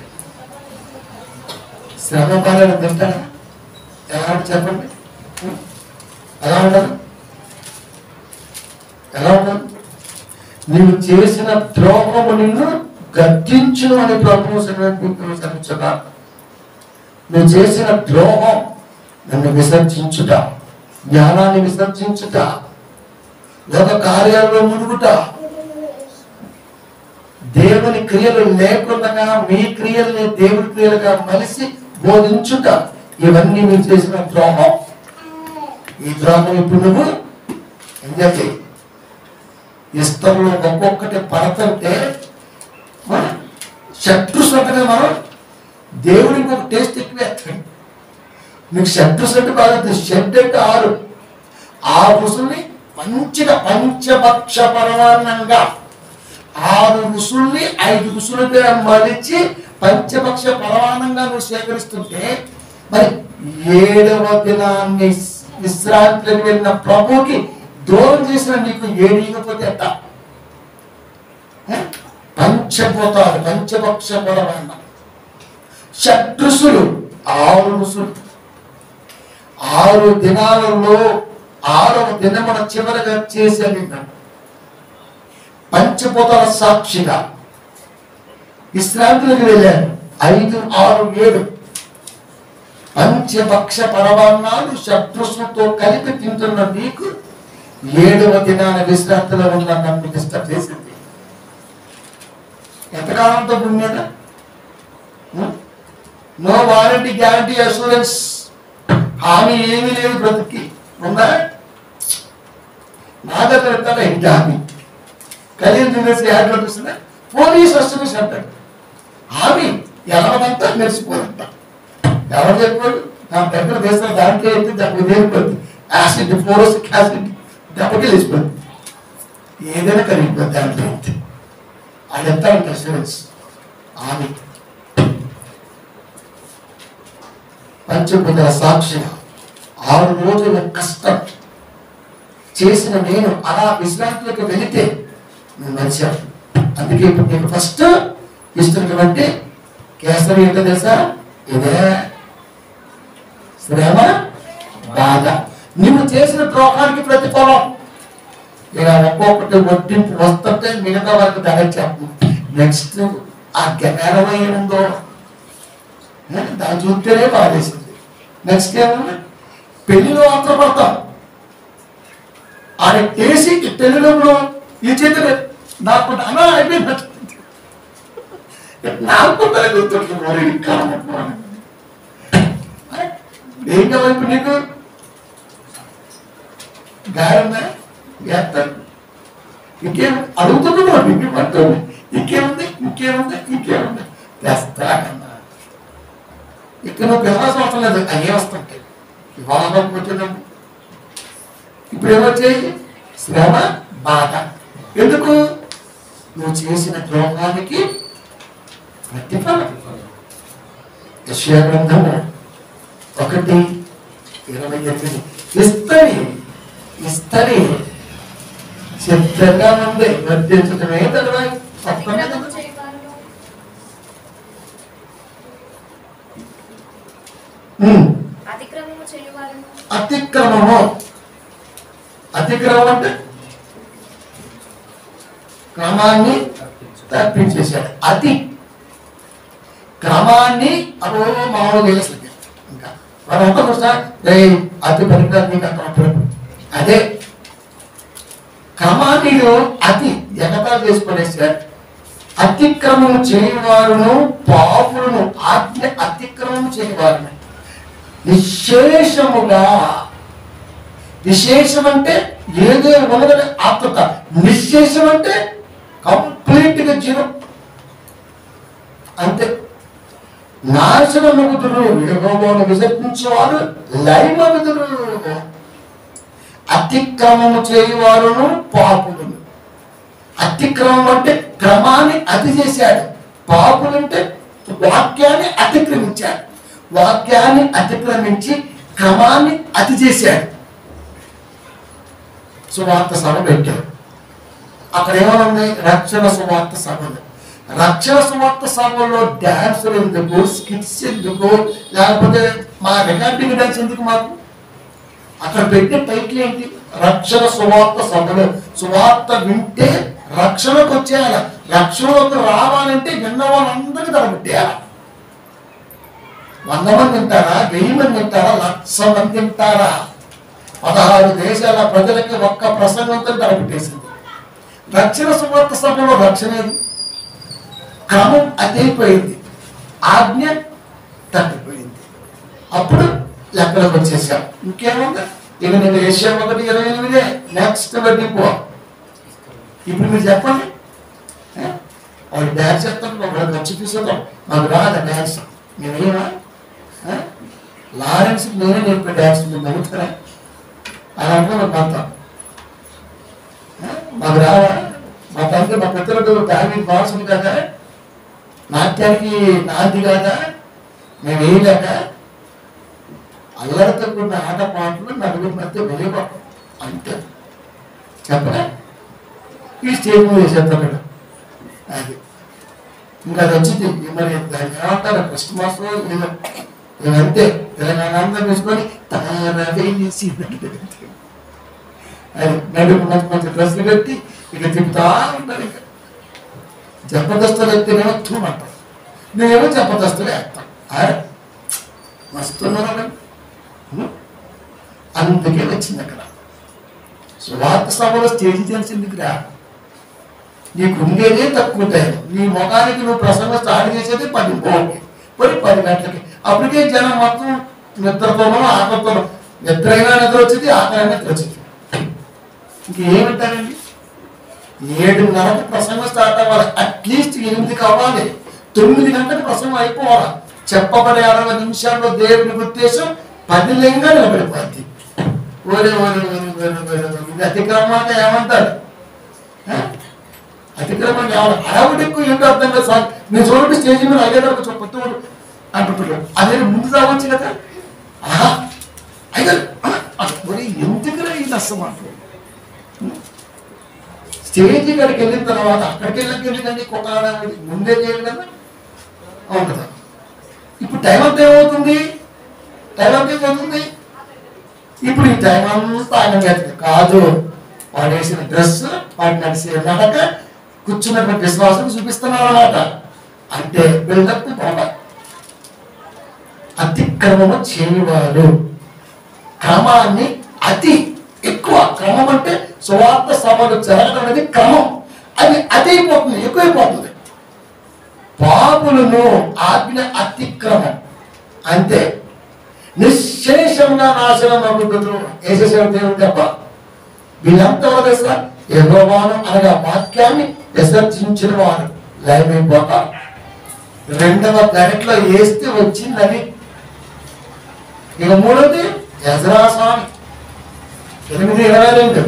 Speaker 1: శ్రమ బాధను తింటారా ఎలా ఉంటుంది చెప్పండి ఎలా ఉండదు ఎలా ఉండదు నీవు చేసిన ద్రోహము నిన్ను గద్దించును అని ప్రభువు సెలవించగా నువ్వు చేసిన ద్రోహం నన్ను విసర్జించుట జ్ఞానాన్ని విసర్జించుట లోక కార్యాల్లో మునుగుట దేవుని క్రియలు లేకుండా మీ క్రియల్ని దేవుని క్రియలుగా మలిసి బోధించుట ఇవన్నీ మీరు చేసిన ద్రోహం ఈ ద్రోహం ఇప్పుడు నువ్వు ఎంజాయ్ చేయి ఇష్టంలో ఒక్కొక్కటి పడతంటే మనం శత్రుస్ అంటే మనం దేవుడికి ఒక టేస్ట్ ఎక్కువ వేస్తాడు మీకు శత్రుస్ అంటే బాగా తెలుసు. షెడ్ అంటే ఆరు ఆ రుసుల్ని మంచిగా పంచభక్ష పరమాన్నంగా ఆరు రుసుల్ని ఐదు రుసులుగా మలిచి పంచభక్ష పరమానంగా నువ్వు సేకరిస్తుంటే మరి ఏడవ దినాన్ని విశ్రాంతిలోకి వెళ్ళిన ప్రభువుకి దూరం చేసిన నీకు ఏడియకపోతే ఎట్ట ఏ? పంచభూతాలు పంచభక్ష పరమాన్నం షట్రుసులు ఆరు రుసులు ఆరు దినాలలో ఆరవ దినమున చివరగా చేసే నిన్ను పంచభూతాల సాక్షిగా విశ్రాంతికి వెళ్ళాను ఐదు ఆరు ఏడు పంచభక్ష పరమాన్నాలు శత్రుసులతో కలిపి తింటున్న నీకు ఏడవ దినాన విశ్రాంతిలో ఉన్న నన్ను డిస్టర్బ్ చేసింది ఎంతకాలంతో భూమి మీద నో వారంటీ గ్యారంటీ అసూరెన్స్ హామీ ఏమీ లేదు బ్రతుకి ఉందా నా దగ్గర ఎత్తారా ఇంటి హామీ కలిగిన తినేసి యాడ్లో చూస్తున్నా పోలీస్ అసూరెన్స్ అంటాడు హామీ ఎలాగంతా మెరిసిపోదంట ఎవరు చెప్పాడు నా దగ్గర దేశం దాంట్లో అయితే దెబ్బ దేనిపోద్ది యాసిడ్ ఫ్లోరోసిక్ యాసిడ్ దెబ్బకి లేచిపోద్ది ఏదైనా కరిగిపోద్ది దాంట్లో అయితే అది ఎంత ఉంటుంది అసూరెన్స్ హామీ పంచభూతాల సాక్షిగా ఆరు రోజుల కష్టం చేసిన నేను అలా విశ్రాంతిలోకి వెళితే నువ్వు మనిషావు అందుకే ఇప్పుడు నీకు ఫస్ట్ ఇస్తున్నటువంటి కేసరి ఏంటో తెలుసా ఇదే శ్రమ బాధ నువ్వు చేసిన ద్రోహానికి ప్రతిఫలం ఇలా ఒక్కొక్కటి వడ్డింపు వస్తుంటే మిగతా వరకు ధరించాము నెక్స్ట్ ఆ జ్ఞానం ఏముందో ఏ? దాన్ని చూస్తేనే బాధేసింది నెక్స్ట్ ఏమన్నా పెళ్లిలో ఆత్రపడతాం ఆయన వేసి పెళ్లిలో ఈ చేతులు నాకు అన్నా అయిపోయింది నాకు గుర్తుంది మరి ఇంకా ఏం కావాలి ఇప్పుడు నీకు గాయన్నా వేస్తాను ఇంకేం అడుగుతున్నాడు ఇంకేం పడుతుంది ఇంకేముంది ఇంకేముంది ఇంకేముంది తెస్తానన్నా ఇక్కడ నువ్వు పిలవాల్సిన అవసరం లేదు అయ్యే వస్తుంటాయి ఇవాళ కూర్చున్నాము ఇప్పుడు ఏమొచ్చాయి శ్రమ బాధ ఎందుకు నువ్వు చేసిన ద్రోహానికి ప్రతిఫలం యశ్యా గ్రంథము ఒకటి ఇరవై ఎనిమిది ఇస్తని ఇస్తని చిత్రంగా ఉంది వర్తించటమే తర్వాత
Speaker 2: అతిక్రమము చేయవారును అతిక్రమము చేయవారును
Speaker 1: అతిక్రమము అతిక్రమం అంటే క్రమాన్ని తప్పించేశాడు అతి క్రమాన్ని అదో మామూలు వేస్తుంది ఇంకా మనంతా చూస్తా రే అతి పనికిరాదు నీకు అంత అప్పుడు అదే క్రమాన్ని అతి ఎగతా చేసుకునేసాడు అతిక్రమం చేయవారును పాపులను ఆజ్ఞ అతిక్రమం చేయవారును విశేషముగా విశేషం అంటే ఏదో ఉన్నదని ఆత్మత నిశేషం అంటే కంప్లీట్ గా జీరో అంతే నాశనమగుదురు యెహోవాను విసర్జించేవారు లైమగుదురు అతిక్రమము చేయువారును పాపులను అతిక్రమం అంటే క్రమాన్ని అతి చేశాడు పాపులంటే వాక్యాన్ని అతిక్రమించాడు వాక్యాన్ని అతిక్రమించి క్రమాన్ని అతి చేశాడు సువార్త సభ పెట్టాడు అక్కడ ఏమనుంది రక్షణ సువార్త సభలు రక్షణ సువార్త సభలో డ్యాన్సులు ఎందుకు స్కిట్స్ ఎందుకు లేకపోతే మా రికార్డింగ్ డ్యాన్స్ ఎందుకు మాకు అక్కడ పెట్టే టైటిల్ ఏంటి రక్షణ సువార్త సభలు సువార్త వింటే రక్షణకు వచ్చేయాలి రక్షణలోకి రావాలంటే విన్న వాళ్ళందరికీ తరబెట్టేయాలి వంద మంది వింటారా వెయ్యి మంది వింటారా లక్ష మంది వింటారా పదహారు దేశాల ప్రజలకి ఒక్క ప్రసంగంతో తరబెట్టేసింది రక్షణ సువార్త సభలో రక్షణ ఏది? క్రమం అదైపోయింది ఆజ్ఞ తప్పిపోయింది అప్పుడు లెక్కలకు వచ్చేసాం ఇంకేముంది ఇక నేను ఏషియా ఒకటి ఇరవై ఎనిమిదే నెక్స్ట్ వడ్డీ పో ఇప్పుడు మీరు చెప్పండి ఏ? వాళ్ళు డ్యాన్స్ చేస్తాం ఒకళ్ళు ఖర్చు తీసుకుంటాం మాకు రాదు డ్యాన్స్ మేమేమా లారెన్స్ నేనే నేర్పే డ్యాన్స్ మీరు నమ్ముతారా అలా అంటే మాకు పంతాం మాకు రావా మా తండ్రి మా పెద్దలకు దాని వారసుడు కదా నాట్యానికి నాంది కాదా మేము వేయలేక అల్లరితో కూడిన ఆట పాటలు నలుగురి మధ్య వెళ్ళిపోతాం అంతే చెప్పరా ఈ స్టేజ్ మీద వేసేస్తాడు అది ఇంకా అది వచ్చింది మరి దాన్ని ఏమంటారు క్రిస్మస్ ఏదో ఇదంతే తెలంగాణ అంతా వేసుకొని తారా వేసి అది నడుము మంచి మంచి డ్రెస్సులు పెట్టి ఇక తిప్పుతా ఉంటారు ఇక జబర్దస్తులు ఎత్తేనేమో తూమంటారు నేనేమో జబర్దస్తులు వేస్తాం అరే మస్తున్నారా అందుకే వచ్చింది అక్కడ సువార్త సభలో స్టేజ్ తెలిసిందికిరా నీకు ఉండేదే తక్కువ టైం నీ ముఖానికి నువ్వు ప్రసంగం స్టార్ట్ చేసేది పది పోకి మరి పది గంటలకి అప్పటికే జనం మొత్తం నిద్రతోనో ఆకలితోనో నిద్ర అయినా నిద్ర వచ్చింది ఆకలి నిద్ర వచ్చింది ఇంకేమిటారండి ఏడున్నరకు ప్రసంగం స్టార్ట్ అవ్వాలి అట్లీస్ట్ ఎనిమిదికి అవ్వాలి తొమ్మిది గంటలకు ప్రసంగం అయిపోవాలి చెప్పబడే అరవై నిమిషాల్లో దేవుని ఉద్దేశం పది లింగా నిలబడిపోద్ది ఓరే ఓరే ఓరే ఓరే ఓరే ఓరే. ఇది అతిక్రమాన్ని ఏమంటారు ఆ? అతిక్రమాన్ని ఏమన్నా అడవుడు ఎక్కువ ఏంటో అర్థం కదా సార్ నేను చూడండి స్టేజ్ మీద అయ్యేటప్పుడు చెప్పొద్దు అంటున్నారు అదే ముందు రావచ్చు కదా ఆహా అయితే ఎందుకురా ఈ నష్టం అంటారు స్టేజ్ కాడికి వెళ్ళిన తర్వాత అక్కడికి వెళ్ళకి ఎందుకండి కొట్టాలి ముందే చేయాలి కదా అవును కదా ఇప్పుడు టైం అంతా ఏమవుతుంది టైం అంతా ఏమవుతుంది ఇప్పుడు ఈ టైం అంతా ఆయన చేస్తుంది కాదు వాడు వేసిన డ్రెస్ వాడు నడిచే నడక కూర్చున్నటువంటి విశ్వాసం చూపిస్తున్నారు అన్నమాట అంటే బిల్డప్ బాగా అతిక్రమము చేయవారు క్రమాన్ని అతి ఎక్కువ క్రమం అంటే సువార్త సభలు జరగడం అనేది క్రమం అది అదైపోతుంది ఎక్కువైపోతుంది పాపులను ఆజ్ఞ అతిక్రమం అంతే నిశ్శేషంగా నాశనం అవుతుంది వేసేసాడు దేవుడు తప్ప వీళ్ళంతా ఎవరు తెలుసా యెహోవాను అనగా వాక్యాన్ని విసర్జించిన వారు లయమైపోతారు రెండవ గరిట్లో వేస్తే వచ్చిందని ఇక మూడోది యజరా స్వామి ఎనిమిది ఇరవై రెండు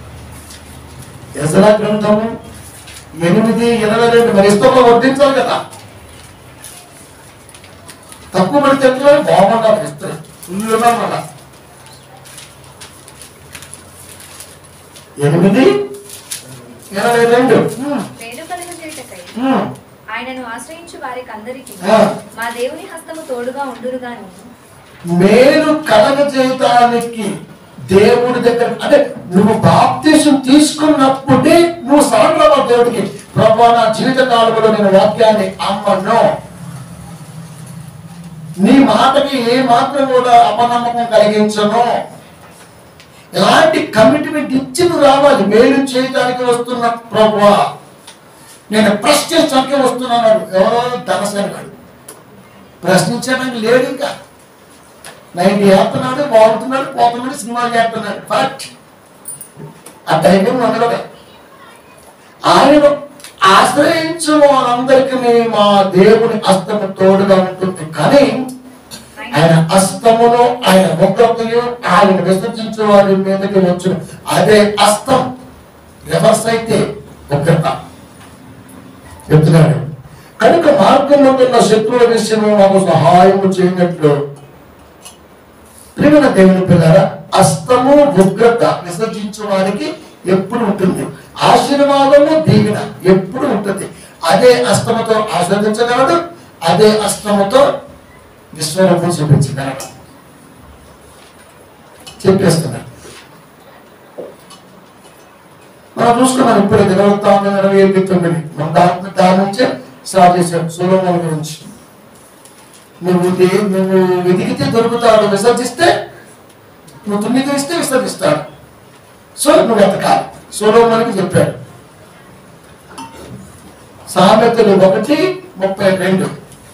Speaker 1: యజరా గ్రంథము ఎనిమిది ఇరవై రెండు మరి ఇష్టంలో వర్తించాలి కదా తక్కువ పడితే ఎట్లా బాగుండాలి ఇస్తారు ఫుల్గా మళ్ళా ఎనిమిది ఇరవై రెండు ఉమ్,
Speaker 2: వేడుకలను చేయుటకై
Speaker 1: ఉమ్.
Speaker 2: ఆయనను ఆశ్రయించు వారికి అందరికీ
Speaker 1: ఆ.
Speaker 2: మా దేవుని హస్తము తోడుగా ఉండురు గాని
Speaker 1: మేలు కలగ చేయటానికి దేవుడి దగ్గర అంటే నువ్వు బాప్తీసం తీసుకున్నప్పుడే నువ్వు సరెండర్ అవ్వాలి దేవుడికి ప్రభా నా జీవిత కాలంలో నేను వాక్యాన్ని అమ్మను నీ మాటకి ఏ మాత్రం కూడా అపనమ్మకం కలిగించను ఇలాంటి కమిట్మెంట్ ఇచ్చి నువ్వు రావాలి మేలు చేయడానికి వస్తున్న ప్రభా నేను ప్రశ్నించడానికి వస్తున్నాను ఎవరో ధనసేన గారు ప్రశ్నించడానికి లేడు ఇంకా నైన్టీ చేస్తున్నాడు బాగుంటున్నాడు పోతున్నాడు సినిమాలు చేస్తున్నాడు ఫస్ట్ ఆ ధైర్యం ఉండడమే ఆయన ఆశ్రయించు వారందరికీ మా దేవుని హస్తము తోడుగా ఉంటుంది అస్తమును ఆయన ముగ్గురు ఆయన విసర్జించే వారి మీదకి వచ్చును అదే అస్తం రివర్స్ అయితే ఉగ్రత చెప్తున్నాడు కనుక మార్గంలో ఉన్న శత్రువుల విషయంలో మాకు సహాయం చేయనట్లు ప్రియమైన దేవుని పిల్లరా అస్తము ఉగ్రత విసర్జించే వారికి ఎప్పుడు ఉంటుంది ఆశీర్వాదము దీవెన ఎప్పుడు ఉంటుంది అదే అస్తముతో ఆస్వాదించగలడు అదే అస్తముతో విశ్వరూపం చూపించగలడు చెప్పేస్తున్నాడు మనం చూసుకున్నాం ఇప్పుడు దినవృత్తాంతం ఇరవై ఎనిమిది తొమ్మిది మన దాని దాని నుంచే స్టార్ట్ చేశాం సూర్యమల గురించి నువ్వు దే- నువ్వు వెతికితే దొరుకుతాడు విసర్జిస్తే నువ్వు తుణీకరిస్తే విసర్జిస్తాడు సో నువ్వు వెతకాలి సూర్యమలకి చెప్పాడు సామెతలు ఒకటి ముప్పై రెండు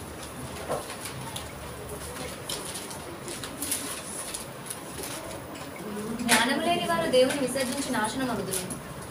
Speaker 2: జ్ఞానం లేని వారు దేవుని విసర్జించి నాశనం అగుదురు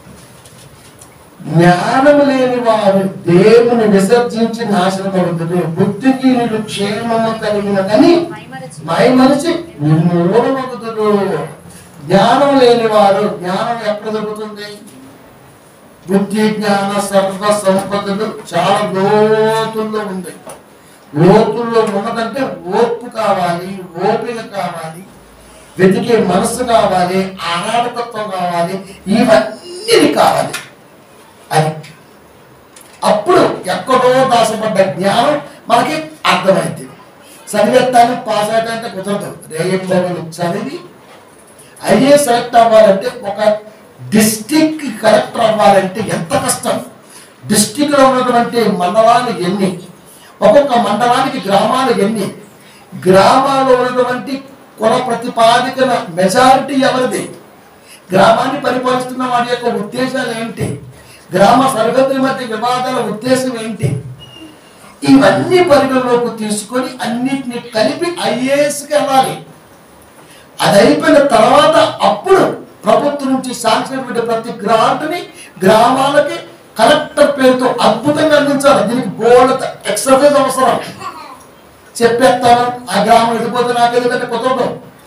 Speaker 1: జ్ఞానం లేని వారు దేవుని విసర్జించి నాశనపడుతుంది బుద్ధిహీనులు క్షేమము కలిగినదని
Speaker 2: మైమరచి
Speaker 1: మైమరిచి నిర్మూలమవుతుడు జ్ఞానం లేని వారు జ్ఞానం ఎక్కడ దొరుకుతుంది బుద్ధి జ్ఞాన సర్వ సంపదలు చాలా లోతుల్లో ఉంది లోతుల్లో ఉన్నదంటే ఓర్పు కావాలి ఓపిక కావాలి వెతికే మనసు కావాలి ఆరాటతత్వం కావాలి ఇవన్నీ కావాలి అది అప్పుడు ఎక్కడో దాసపడ్డ జ్ఞానం మనకి అర్థమైంది చదివేస్తాను పాస్ అవుతానంటే కుదరదు రేపు చదివి అయ్యే సెలెక్ట్ అవ్వాలంటే ఒక డిస్టిక్ కలెక్టర్ అవ్వాలంటే ఎంత కష్టం డిస్టిక్ లో ఉన్నటువంటి మండలాలు ఎన్ని ఒక్కొక్క మండలానికి గ్రామాలు ఎన్ని గ్రామాల్లో ఉన్నటువంటి కుల ప్రతిపాదికన మెజారిటీ ఎవరిది గ్రామాన్ని పరిపాలిస్తున్న వాడి యొక్క ఉద్దేశాలు ఏంటి గ్రామ సరిహద్దుల మధ్య వివాదాల ఉద్దేశం ఏంటి ఇవన్నీ పరిగణలోకి తీసుకొని అన్నిటిని కలిపి ఐఏఎస్కి వెళ్ళాలి అది అయిపోయిన తర్వాత అప్పుడు ప్రభుత్వం నుంచి శాంక్షన్ పెట్టే ప్రతి గ్రాంట్ని గ్రామాలకి కలెక్టర్ పేరుతో అద్భుతంగా అందించాలి దీనికి బోర్డు ఎక్సర్సైజ్ అవసరం చెప్పేస్తాను ఆ గ్రామం వెళ్ళిపోతే నాకు ఎందుకంటే కుదరదు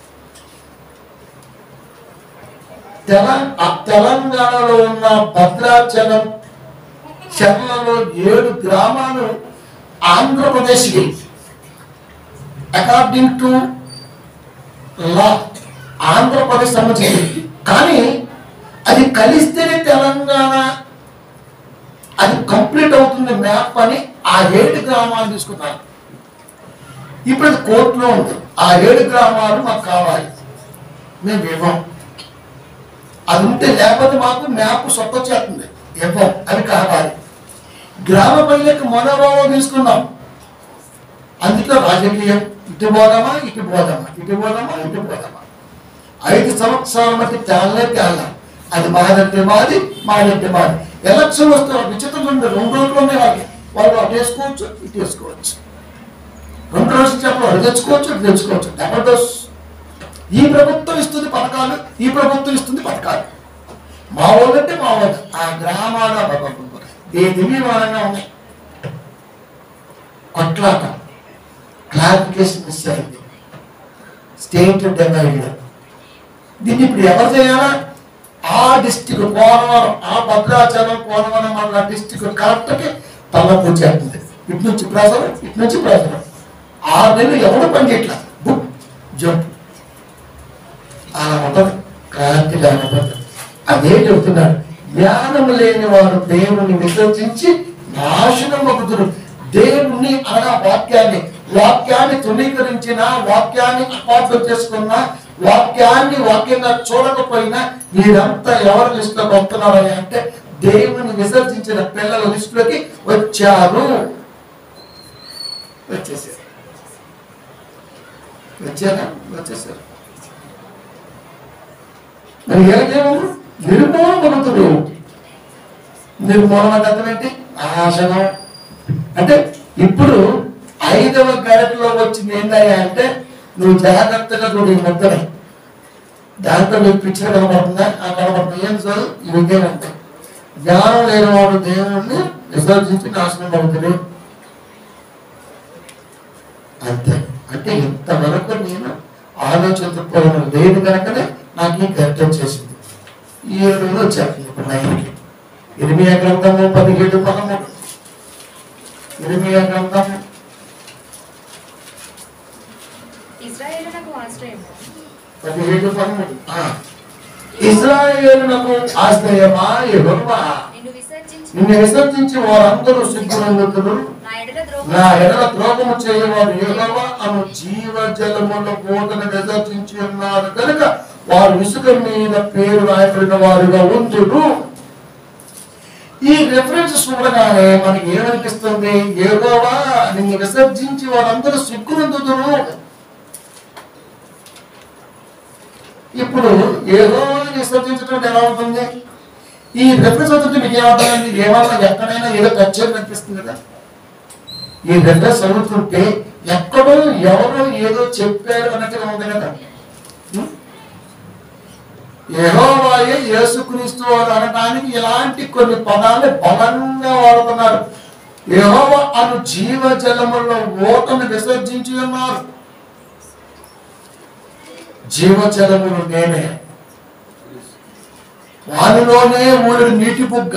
Speaker 1: తెలంగాణ తెలంగాణలో ఉన్న భద్రాచలం చెర్లలో ఏడు గ్రామాలు ఆంధ్రప్రదేశ్కి అకార్డింగ్ టు లా ఆంధ్రప్రదేశ్ సంబంధించింది కానీ అది కలిస్తేనే తెలంగాణ అది కంప్లీట్ అవుతుంది మ్యాప్ అని ఆ ఏడు గ్రామాలు తీసుకున్నారు ఇప్పుడు అది కోర్టులో ఉంది ఆ ఏడు గ్రామాలు మాకు కావాలి మేము ఇవ్వం అది ఉంటే లేకపోతే మాకు మ్యాప్ సొట్టొచ్చేస్తుంది ఇవ్వం అది కావాలి గ్రామ ప్రజలకు మనోభావం తీసుకున్నాం అందులో రాజకీయం ఇటు పోదామా ఇటు పోదామా ఇటు పోదామా ఇటు పోదామా ఐదు సంవత్సరాల మధ్య తేలనే తేల అది మాదంటే మాది మాదంటే మాది ఎలక్షన్ వస్తే వాళ్ళకి విచిత్రం ఉంది రెండు రోజులు ఉన్నాయి వాళ్ళకి వాళ్ళు అటు వేసుకోవచ్చు ఇటు వేసుకోవచ్చు రెండు రోజులు చెప్పడం అటు తెచ్చుకోవచ్చు ఇటు తెచ్చుకోవచ్చు డబల్ డోస్ ఈ ప్రభుత్వం ఇస్తుంది పథకాలు ఈ ప్రభుత్వం ఇస్తుంది పథకాలు మా వాళ్ళంటే మా వాళ్ళు ఆ గ్రామాల దివ్యమానంగా ఉన్నాయి కొట్లాట క్లారిఫికేషన్ మిస్ అయింది స్టేట్ డివైడ్ దీన్ని ఇప్పుడు ఎవరు చేయాలా ఆ డిస్టిక్ కోనవరం ఆ భద్రాచలం కోనవరం మన డిస్టిక్ కలెక్టర్కి తలపు చేస్తుంది ఇటు నుంచి ప్రజలు ఇటు నుంచి ప్రజలు ఆరు నెలలు ఎవరు పని చేయట్లా బుక్ జంప్ అలా ఉంటుంది క్రాంతి లేకపోతే అదే చెబుతున్నాడు జ్ఞానం లేని వారు దేవుని విసర్జించి నాశనం అవుతురు దేవుణ్ణి అనగా వాక్యాన్ని వాక్యాన్ని తృణీకరించిన వాక్యాన్ని అపార్థం చేసుకున్న వాక్యాన్ని వాక్యంగా చూడకపోయినా మీరంతా ఎవరి లిస్టులోకి వస్తున్నారని అంటే దేవుని విసర్జించిన పిల్లల లిస్టులోకి వచ్చారు వచ్చేసారు వచ్చారా వచ్చేసారు మరి ఏమేమో నిర్మూలమవుతుడు నిర్మూలన అర్థం ఏంటి నాశనం అంటే ఇప్పుడు ఐదవ గడపలో వచ్చింది ఏంటయ్యా అంటే నువ్వు జాగ్రత్తగా చూడు ఈ ముద్దని దాంట్లో నీకు పిక్చర్ కనబడుతుందా ఆ కనబడుతుంది ఏం సార్ ఇదేనంటే జ్ఞానం లేనివాడు దేవుణ్ణి విసర్జించి నాశనం అవుతుంది అంతే అంటే ఇంతవరకు నేను ఆలోచనతో పోయిన లేదు కనుకనే నాకు ఈ గడ్డం చేసింది ఈ ఏడులో చెప్పండి ఇప్పుడు నైన్కి ఇరిమియా గ్రంథము పదిహేడు పదమూడు ఇరిమియా గ్రంథము
Speaker 2: ఇజ్రాయేలునకు ఆశ్రయము
Speaker 1: పదిహేడు పదమూడు ఆ. ఇజ్రాయేలునకు ఆశ్రయమా యెహోవా
Speaker 2: నిన్ను విసర్జించి
Speaker 1: నిన్ను విసర్జించి వారందరూ సిగ్గునందుతులు
Speaker 2: నా ఎడల ద్రోహం
Speaker 1: నా ఎడల ద్రోహము చేయవారు యెహోవా అను జీవ జలముల బోధన విసర్జించి ఉన్నారు కనుక వారు ఇసుక మీద పేరు రాయబడిన వారుగా ఉంటురు ఈ రెఫరెన్స్ చూడగానే మనకి ఏమనిపిస్తుంది ఏగోవా నిన్ను విసర్జించి వారందరూ సిగ్గునందుతురు ఇప్పుడు ఏగోవాని విసర్జించడం ఎలా ఉంటుంది ఈ రెఫరెన్స్ అవుతుంటే మీకు ఏమవుతుందండి ఏమన్నా ఎక్కడైనా ఏదో ప్రత్యేకం అనిపిస్తుంది కదా ఈ రెఫరెన్స్ చదువుతుంటే ఎక్కడో ఎవరో ఏదో చెప్పారు అన్నట్టుగా ఉంది కదా ఉం? యెహోవాయే యేసుక్రీస్తు వారు అనడానికి ఇలాంటి కొన్ని పదాలు బలంగా వాడుతున్నారు యెహోవా అను జీవ జలములో ఓటను విసర్జించి ఉన్నారు జీవజలములు నేనే వానిలోనే ఊరిడి నీటి బుగ్గ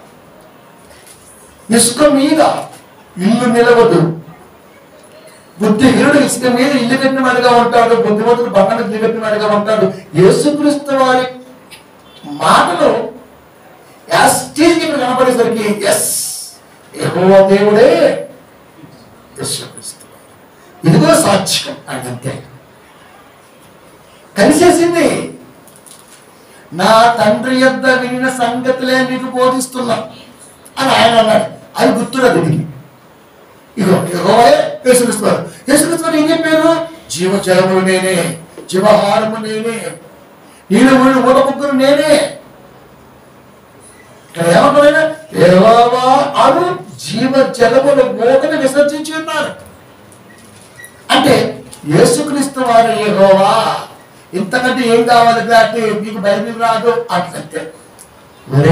Speaker 1: ఇసుక మీద ఇల్లు నిలవదు బుద్ధిహీనుడు ఇసుక మీద ఇల్లు కట్టిన వాడిగా ఉంటాడు బుద్ధిమంతుడు బంగారు ఇల్లు కట్టిన వాడిగా ఉంటాడు యేసుక్రీస్తు వారి మాటలు యాస్టీజ్ ఇక్కడ కనపడేసరికి ఎస్ యెహోవా దేవుడే యేసుక్రీస్తు ఇదిగో సాక్ష్యం ఆయన అంతే కలిసేసింది నా తండ్రి యొద్ద వినిన సంగతులే నీకు బోధిస్తున్నా అని ఆయన అన్నాడు అది గుర్తురాదు దీనికి ఇగో యెహోవాయే యేసుక్రీస్తువారు యేసుక్రీస్తువారు ఏం చెప్పారు జీవజలము నేనే జీవహారము నేనే నేను ఊరి ఊట ముగ్గురు నేనే ఇక్కడ ఏమంటారైనా యెహోవా అను జీవ జలముల మూటను విసర్జించి ఉన్నారు అంటే యేసుక్రీస్తు వారు యెహోవా ఇంతకంటే ఏం కావాలి అంటే మీకు బైబిల్ రాదు అంటే మరే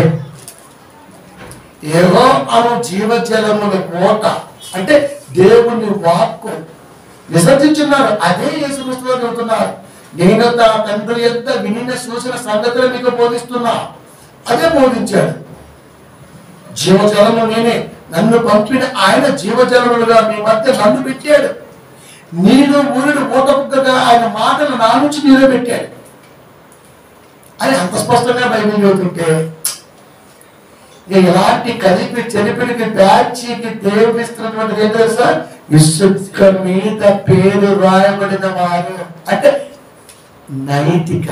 Speaker 1: ఏవో అను జీవజలముల కోట అంటే దేవుని వాక్కు విసర్జించున్నారు అదే యేసుక్రీస్తు వారు చెబుతున్నారు నేను తన తండ్రి యొక్క వినిన చూసిన సంగతులు మీకు బోధిస్తున్నా అదే బోధించాడు జీవజలము నేనే నన్ను పంపిన ఆయన జీవజలములుగా మీ మధ్య నన్ను పెట్టాడు నీరు ఊరిని ఊటముద్దగా ఆయన మాటలు నా నుంచి నీరే పెట్టాడు అని అంత స్పష్టంగా బైబిల్ చదువుతుంటే ఇక ఇలాంటి కలిపి చెలిపిడికి బ్యాచ్కి దేవుడిస్తున్నటువంటి ఏం తెలుసా ఇసుక మీద పేరు రాయబడిన వారు అంటే నైతిక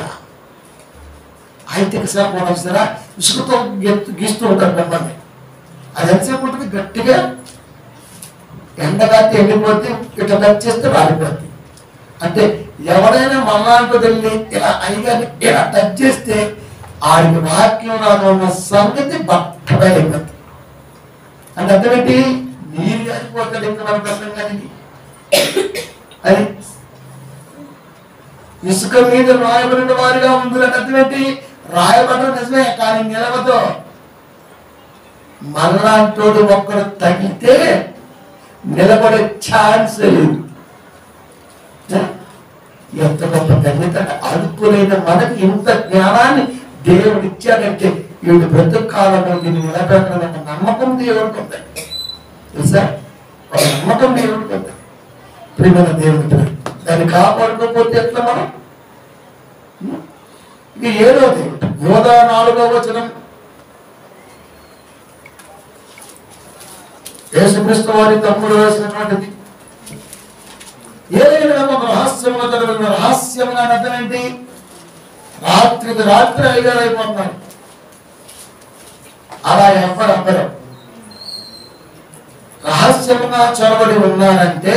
Speaker 1: ఐతిక శాఖ సరే ఇసుకతో గెత్తు- గీస్తూ ఉంటారు మిమ్మల్ని అది ఎంతసేపు ఉంటుంది గట్టిగా ఎండగాతి ఎండిపోతే ఇట్లా టచ్ చేస్తే రాలిపోద్ది అంటే ఎవరైనా మళ్ళాంటో వెళ్ళి ఇలా అయ్యగాని ఇలా టచ్ చేస్తే ఆడికి వాక్యం రాదు అన్న సంగతి బట్టబయలైపోద్ది అంటే అర్థం ఏంటి నీరు కాలిపోతాడు ఇంకా మనకు అర్థం కానీ అది ఇసుక మీద రాయబడిన వారిగా ఉంది అంటే అర్థం ఏంటి రాయబడడం నిజమే కానీ నిలవదు మళ్ళాంటోడు ఒక్కడు తగిలితే నిలబడే ఛాన్స్ లేదు ఏ? ఎంత గొప్ప ధన్యత అంటే అదుపులైన మనకి ఇంత జ్ఞానాన్ని దేవుడు ఇచ్చాడంటే వీడు బ్రతుకు కాలంలో దీన్ని నిలబెట్టడం ఒక నమ్మకం దేవుడికి ఉంది తెలుసా ఒక నమ్మకం దేవుడికి ఉంది ప్రియమైన దేవుడి దాన్ని కాపాడుకోకపోతే ఎట్లా మనం ఉం? ఇక ఏడవది యోధా నాలుగో వచనం యేసుక్రీస్తు వారి తమ్ముడు వేసినటువంటిది ఏదైనా ఒక రహస్యముగా చదివిన రహస్యముగా అని అర్థం ఏంటి రాత్రికి రాత్రి ఐదారు అయిపోతున్నారు అలా ఎవ్వరు అవ్వరు రహస్యముగా చొరబడి ఉన్నారంటే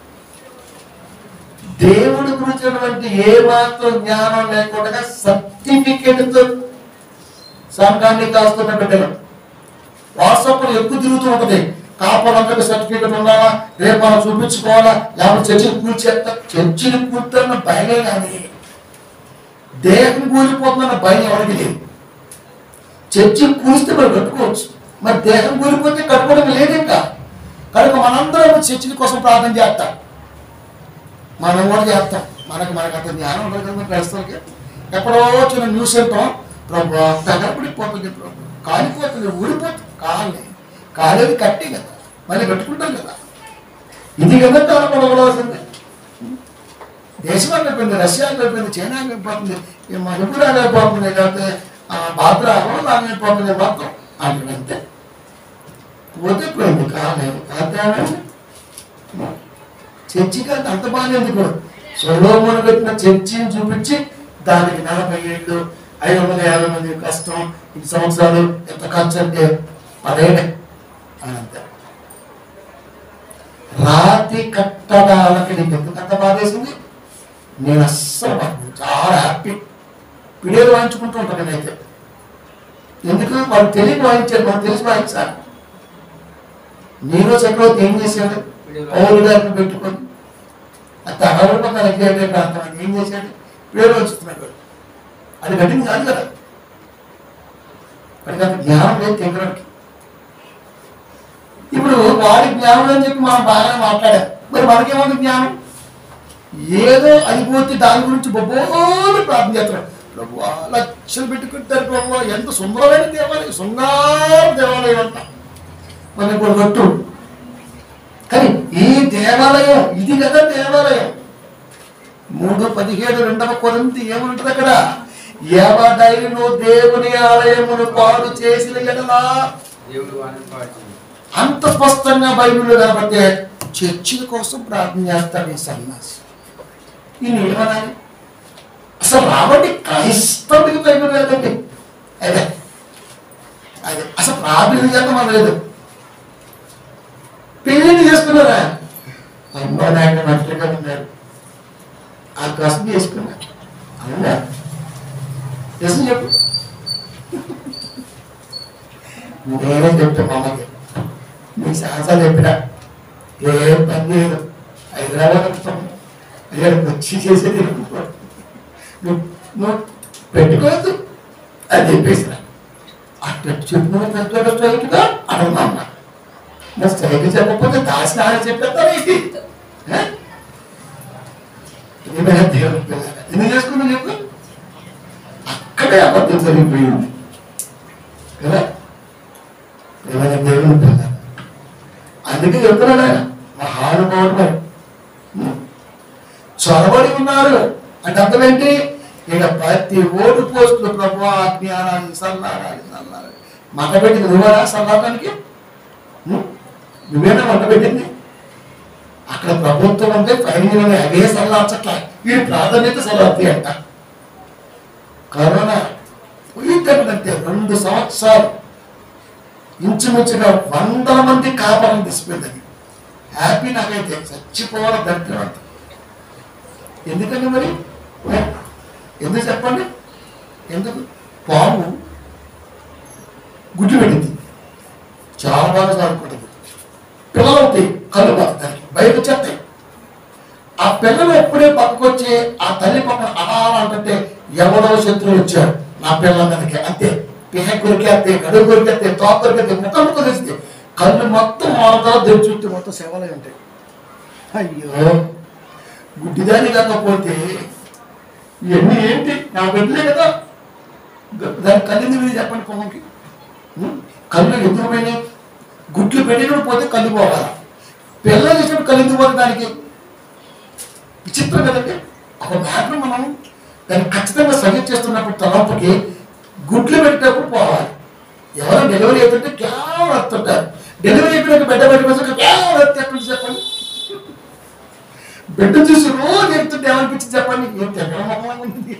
Speaker 1: దేవుడి గురించినటువంటి ఏ మాత్రం జ్ఞానం లేకుండా సర్టిఫికెట్ తో సంఘాన్ని కాస్తున్న బిడ్డలు వాట్సాప్ ఎక్కువ తిరుగుతూ ఉంటది కాపాలందరికీ సర్టిఫికెట్ ఉండాలా రేపు మనం చూపించుకోవాలా లేకపోతే చర్చిని కూల్చేస్తా చర్చిని కూర్చున్న భయమే కానీ దేహం కూలిపోతుందన్న భయం ఎవరికి లేదు చర్చి కూలిస్తే మనం కట్టుకోవచ్చు మరి దేహం కూలిపోతే కట్టుకోవడం లేదు ఇంకా కనుక మనందరం చర్చిల కోసం ప్రార్థన చేస్తాం మనం కూడా చేస్తాం మనకి మనకు అంత జ్ఞానం ఉండదు కదా క్రైస్తవులకి ఎక్కడో చిన్న న్యూస్ వింటాం ప్రభు తగరపడిపోతుంది ప్రభు కాలిపోతుంది ఊడిపోతుంది కాలి కాలేది కట్టి కదా మళ్ళీ పెట్టుకుంటాం కదా ఇది కదా తలపడవలసింది దేశం అయిపోయింది రష్యా అయిపోయింది చైనా అయిపోతుంది ఈ మణిపూర్ అయిపోతుంది లేకపోతే బాద్రా అయిపోతుంది మొత్తం అంటే అంతే పోతే పోయింది కాలేదు అంతేనండి చర్చికి అది అంత బాగానే ఎందుకు సొలోమోను పెట్టిన చర్చిని చూపించి దానికి నలభై ఏళ్ళు ఐదు వందల యాభై మంది కష్టం ఇన్ని సంవత్సరాలు ఎంత ఖర్చు అంటే పదేళ్ళే అని అంతే రాతి కట్టడాలకి నీకు ఎందుకు అంత బాధేసింది నేను అస్సలు బాధపడను. చాలా హ్యాపీ పిడియలు వాయించుకుంటూ ఉంటాను నేనైతే ఎందుకు వాళ్ళు తెలియక వాయించారు మనం తెలిసి వాయించాలి నీరో చక్రవర్తి ఏం చేశాడు పౌరు గారిని పెట్టుకొని ఆ తగలకుండా ఎగ్జాక్ట్ ప్రాంతం ఏం చేశాడు పిడియలు వచ్చుతున్నాడు వాడు. అది కఠిన కాదు కదా వాడికి అంత జ్ఞానం లేదు తెంగడానికి ఇప్పుడు వాడి జ్ఞానం అని చెప్పి మనం బాగానే మాట్లాడాం మరి మనకేముంది జ్ఞానం ఏదో అది పోతే దాని గురించి బొబ్బోలు ప్రార్థన చేస్తారు ప్రభు లక్షలు పెట్టుకుంటారు ప్రభు ఎంత సుందరమైన దేవాలయం శృంగార దేవాలయం అంట మన ఇప్పుడు కొట్టు కానీ ఈ దేవాలయం ఇది కదా దేవాలయం మూడు పదిహేడు రెండవ కొరింతి ఏముంటుంది అక్కడ ఎవడైను దేవుని ఆలయమును పాడు చేసిన ఎడలా
Speaker 4: దేవుడు వారిని పాడుతుంది
Speaker 1: అంత స్పష్టంగా బైబిల్లో కనబడితే చర్చిల కోసం ప్రార్థన చేస్తాడు ఈ సన్యాసి ఈయన ఏమనాలి అసలు రావండి క్రైస్తవుడికి బైబిల్ లేదండి అదే అదే అసలు ప్రార్థన చేద్దాం లేదు పెళ్లిని చేసుకున్నారా అమ్మా నాయన మంచిగా ఉన్నారు ఆ కోసం చేసుకున్నారు అవునా నిజం చెప్పు నేనే చెప్తా మా అమ్మకి నీకు సహసాలు చెప్పినా ఏం పని లేదు హైదరాబాద్ వస్తాం అక్కడికి వచ్చి చేసేది నువ్వు నువ్వు పెట్టుకోవద్దు అని చెప్పేసిన అట్లా చెప్పిన పెద్ద స్ట్రైట్గా అడగమా అమ్మ నా స్ట్రైట్ చెప్పకపోతే దాసిన ఆయన చెప్పేస్తా ఏంటి ఏ? ఏమైనా దేవుని పిల్లలు ఎన్ని చేసుకున్నా చెప్పు అక్కడే అబద్ధం జరిగిపోయింది కదా ఏమైనా దేవుని పిల్లలు అందుకే చెప్తున్నాడు ఆయన మహానుభావుడు మరి చొరబడి ఉన్నారు అంటే అర్థం ఏంటి ఇక ప్రతి ఓటు పోస్టులు ప్రభు అజ్ఞానాన్ని సల్లారాలి సల్లారాలి మంట పెట్టింది నువ్వరా సల్లారానికి నువ్వేనా మంట పెట్టింది అక్కడ ప్రభుత్వం అంటే పైన అవే సల్లార్చట్లా ఈ ప్రాధాన్యత సల్లార్తి అంట కరోనా పోయిందంటే రెండు సంవత్సరాలు ఇంచుమించుగా వందల మంది కాపరం తీసిపోయింది అది హ్యాపీ నాకైతే చచ్చిపోవాలి దరిద్రం అంత ఎందుకండి మరి ఏ? ఎందుకు చెప్పండి ఎందుకు పాము గుడ్లు పెట్టింది చాలా బాగా చదువుకుంటుంది పిల్లలు అవుతాయి కళ్ళు బతుకుతాయి బయట వచ్చేస్తాయి ఆ పిల్లలు ఎప్పుడే పక్కకొచ్చి ఆ తల్లి పక్కన అలా అంటుంటే ఎవడో శత్రువు వచ్చాడు నా పిల్లల మీదకి అంతే పిహ కొరికేస్తే గడువు కొరికేస్తే తోక కొరికేస్తే ముక్క ముక్క తెస్తే కళ్ళు మొత్తం మారుతారు దేవుడి చుట్టూ మొత్తం సేవలే ఉంటాయి అయ్యో గుడ్డిదాని కాకపోతే ఇవన్నీ ఏంటి నా బిడ్డలే కదా గ- దాని కళ్ళింది మీద చెప్పండి పొమ్మకి కళ్ళు ఎందుకు పోయినాయి గుడ్లు పెట్టినప్పుడు పోతే కళ్ళు పోవాలి పిల్లలు ఇచ్చినప్పుడు కళ్ళు ఎందుకు పోతే దానికి విచిత్రం కదండి ఒక మ్యాటర్ మనం దాన్ని ఖచ్చితంగా సజెస్ట్ చేస్తున్నప్పుడు తలంపుకి గుడ్లు పెట్టేటప్పుడు పోవాలి ఎవరో డెలివరీ అవుతుంటే కేవలం వస్తుంటారు డెలివరీ అయిపోయినాక బిడ్డ పెట్టుకోవచ్చు కేవలం వస్తే ఎక్కడ నుంచి చెప్పండి బిడ్డ చూసి రోజు చెప్తుంటే ఏమనిపించింది చెప్పండి ఏం తెగడం మొహంగా ఉంది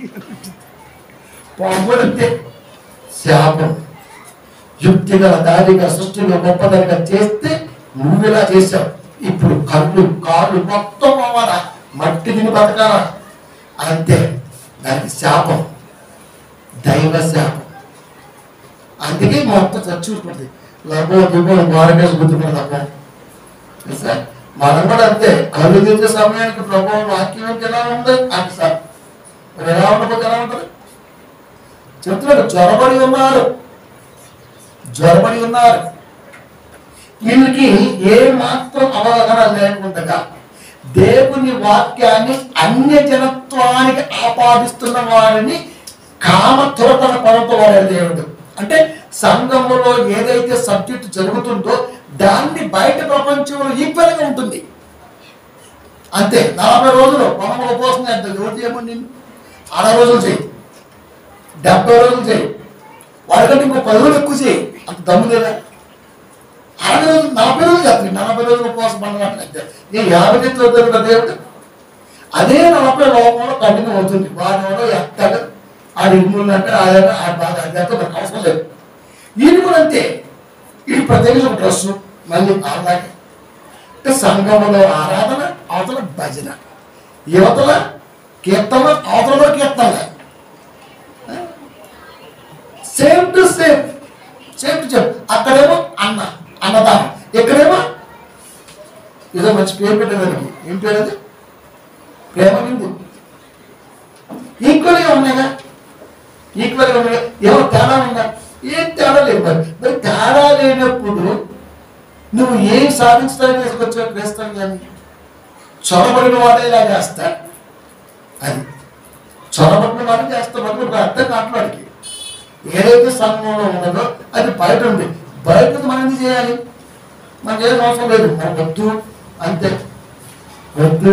Speaker 1: పాము అంతే శాపం యుక్తిగా దారిగా సృష్టిగా గొప్పదరిగా చేస్తే నువ్వు ఇలా చేశావు ఇప్పుడు కళ్ళు కాళ్ళు మొత్తం పోవాలా మట్టి తిని బతకాలా అంతే దానికి శాపం దైవ శాపం అందుకే మొత్తం చచ్చుకుంటుంది లభో దిగో గోడకేసి గుర్తుకున్నది అబ్బా సార్ మనం కూడా అంతే కళ్ళు తెచ్చే సమయానికి ప్రభావం వాక్యం ఎలా ఉంది అంటే సార్ మరి ఎలా ఉండకపోతే ఎలా ఉంటుంది చెప్తున్నాడు జ్వరబడి ఉన్నారు జ్వరబడి ఉన్నారు వీళ్ళకి ఏ మాత్రం అవగాహన లేకుండా దేవుని వాక్యాన్ని అన్య జనత్వానికి ఆపాదిస్తున్న వారిని కామతురతన పదంతో వాడాడు దేవుడు అంటే సంఘములో ఏదైతే సబ్జెక్ట్ జరుగుతుందో దాన్ని బయట ప్రపంచంలో ఈక్వల్గా ఉంటుంది అంతే నలభై రోజులు మనం ఉపవాసం చేద్దాం ఎవరు చేయమని నేను అరవై రోజులు చేయి డెబ్బై రోజులు చేయి వాడికంటే ఇంకో పది రోజులు ఎక్కువ చేయి అంత దమ్ము లేదా అరవై రోజులు నలభై రోజులు చేస్తాను నలభై రోజులు ఉపవాసం పండుగ ఈ యాభై చేతిలో దొరికిన దేవుడు అదే నలభై లోపంలో కంటిన్యూ అవుతుంది వాడు ఎవడో ఎత్తాడు ఆడి ఇమ్ములు అంటే ఆయన ఆ బాధ అది అంతా మనకు అవసరం లేదు ఈయన కూడా అంతే ఈ ప్రత్యేక డ్రెస్సు మళ్ళీ అలాగే అంటే సంఘములో ఆరాధన అవతల భజన యువతల కీర్తన అవతల కీర్తన same to same same to same అక్కడేమో అన్న అన్నదానం ఇక్కడేమో ఏదో మంచి పేరు పెట్టేదానికి ఏం పేరు అది ప్రేమ విందు ఈక్వల్గా ఉన్నాయిగా ఈక్వల్గా ఉన్నాయి ఏమో తేడా ఉందా ఏం తేడా లేదు మరి మరి తేడా లేనప్పుడు నువ్వు ఏం సాధించడానికి తీసుకొచ్చావు క్రైస్తవం కానీ చొరబడిన వాడే ఇలా చేస్తా అది చొరబడిన వాడే చేస్తా మరి ఇప్పుడు అర్థం కావట్లేదు ఏదైతే సంఘంలో ఉన్నదో అది బయట ఉంది బయట మనం ఎందుకు చేయాలి మనకి ఏం అవసరం లేదు మన వద్దు అంతే వద్దు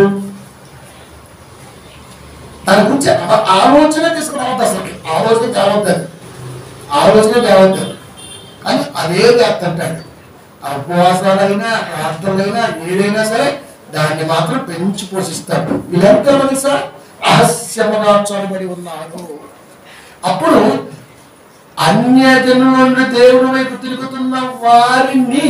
Speaker 1: దాని గురించి ఆ- ఆలోచన తీసుకురావద్దు అసలు ఆలోచన తేవద్దు ఆలోచన తేవద్దు కానీ అదే చేస్తుంటాడు ఆ ఉపవాసాలైనా ప్రార్థనలైనా ఏదైనా సరే దాన్ని మాత్రం పెంచి పోషిస్తాడు వీళ్ళంతా తెలుసా రహస్యముగా చొరబడి ఉన్నారు అప్పుడు అన్యజనుల నుండి దేవుని వైపు తిరుగుతున్న వారిని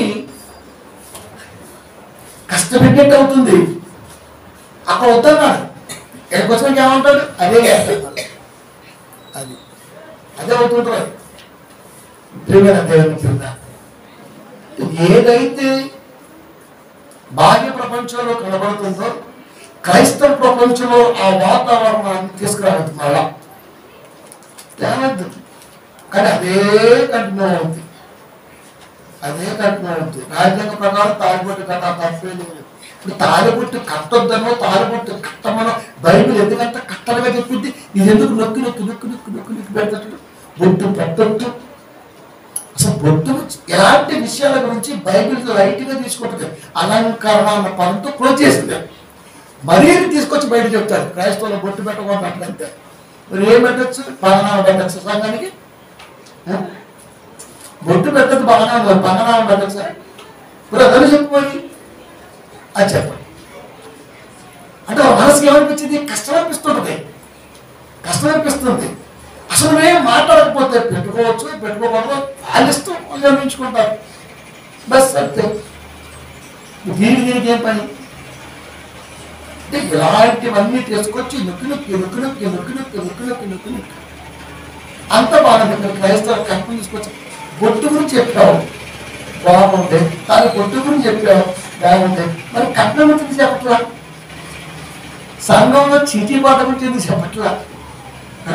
Speaker 1: కష్టపెట్టేట్టు అవుతుంది అక్కడ వద్దన్నాడు ఇక్కడికి వచ్చినాక ఏమంటాడు అదే చేస్తాడు అది అదే అవుతుంటుంది ప్రియమైన దేవుని కింద ఏదైతే బాహ్య ప్రపంచంలో కనబడుతుందో క్రైస్తవ ప్రపంచంలో ఆ వాతావరణాన్ని తీసుకురావద్దు మళ్ళా తేవద్దు కానీ అదే కంటిన్యూ అవుతుంది అదే కంటిన్యూ అవుతుంది రాజ్యాంగ ప్రకారం తాలిబొట్టు కట్ట తప్పే లేదు ఇప్పుడు తాలిబొట్టు కట్టొద్దనో తాలిబొట్టు కట్టమనో బైబిల్ ఎందుకంటే కట్టలుగా చెప్పింది ఇది ఎందుకు నొక్కి నొక్కి నొక్కి నొక్కి నొక్కి నొక్కి పెడతాడు బొట్టు పెట్టొద్దు అసలు బొట్టు ఎలాంటి విషయాల గురించి బైబిల్ లైట్ గా తీసుకుంటుంది అలంకరణ అన్న పదంతో క్లోజ్ చేసింది మరీ తీసుకొచ్చి బయట చెప్తారు క్రైస్తవులు బొట్టు పెట్టకూడదు అట్లంతే మరి ఏం పెట్టచ్చు పగనామం పెట్టచ్చు సంఘానికి ఆ? బొట్టు పెట్టదు పగనామం పగనామం పెట్టచ్చు ఇప్పుడు అదే చెప్పుకోండి అది చెప్పండి అంటే వాళ్ళ మనసుకి ఏమనిపించింది కష్టం అనిపిస్తుంటుంది కష్టం అనిపిస్తుంది అసలు మేము మాట్లాడకపోతే పెట్టుకోవచ్చు పెట్టుకోకూడదు వాళ్ళు ఇష్టం వాళ్ళు నిర్ణయించుకుంటారు బస్ అంతే దీనికి దీనికి ఏం పని అంటే ఇలాంటివన్నీ తీసుకొచ్చి నొక్కి నొక్కి నొక్కి నొక్కి నొక్కి నొక్కి నొక్కి నొక్కి నొక్కి నొక్కి అంత బాగుంది ఇక్కడ క్రైస్తవ కంపెనీ తీసుకొచ్చి బొట్టు గురించి చెప్పావు బాగుంది కానీ బొట్టు గురించి చెప్పావు బాగుంది మరి కట్నం గురించి చెప్పట్లా సంఘంలో చీటీ పాట గురించి ఎందుకు చెప్పట్లా ఆ?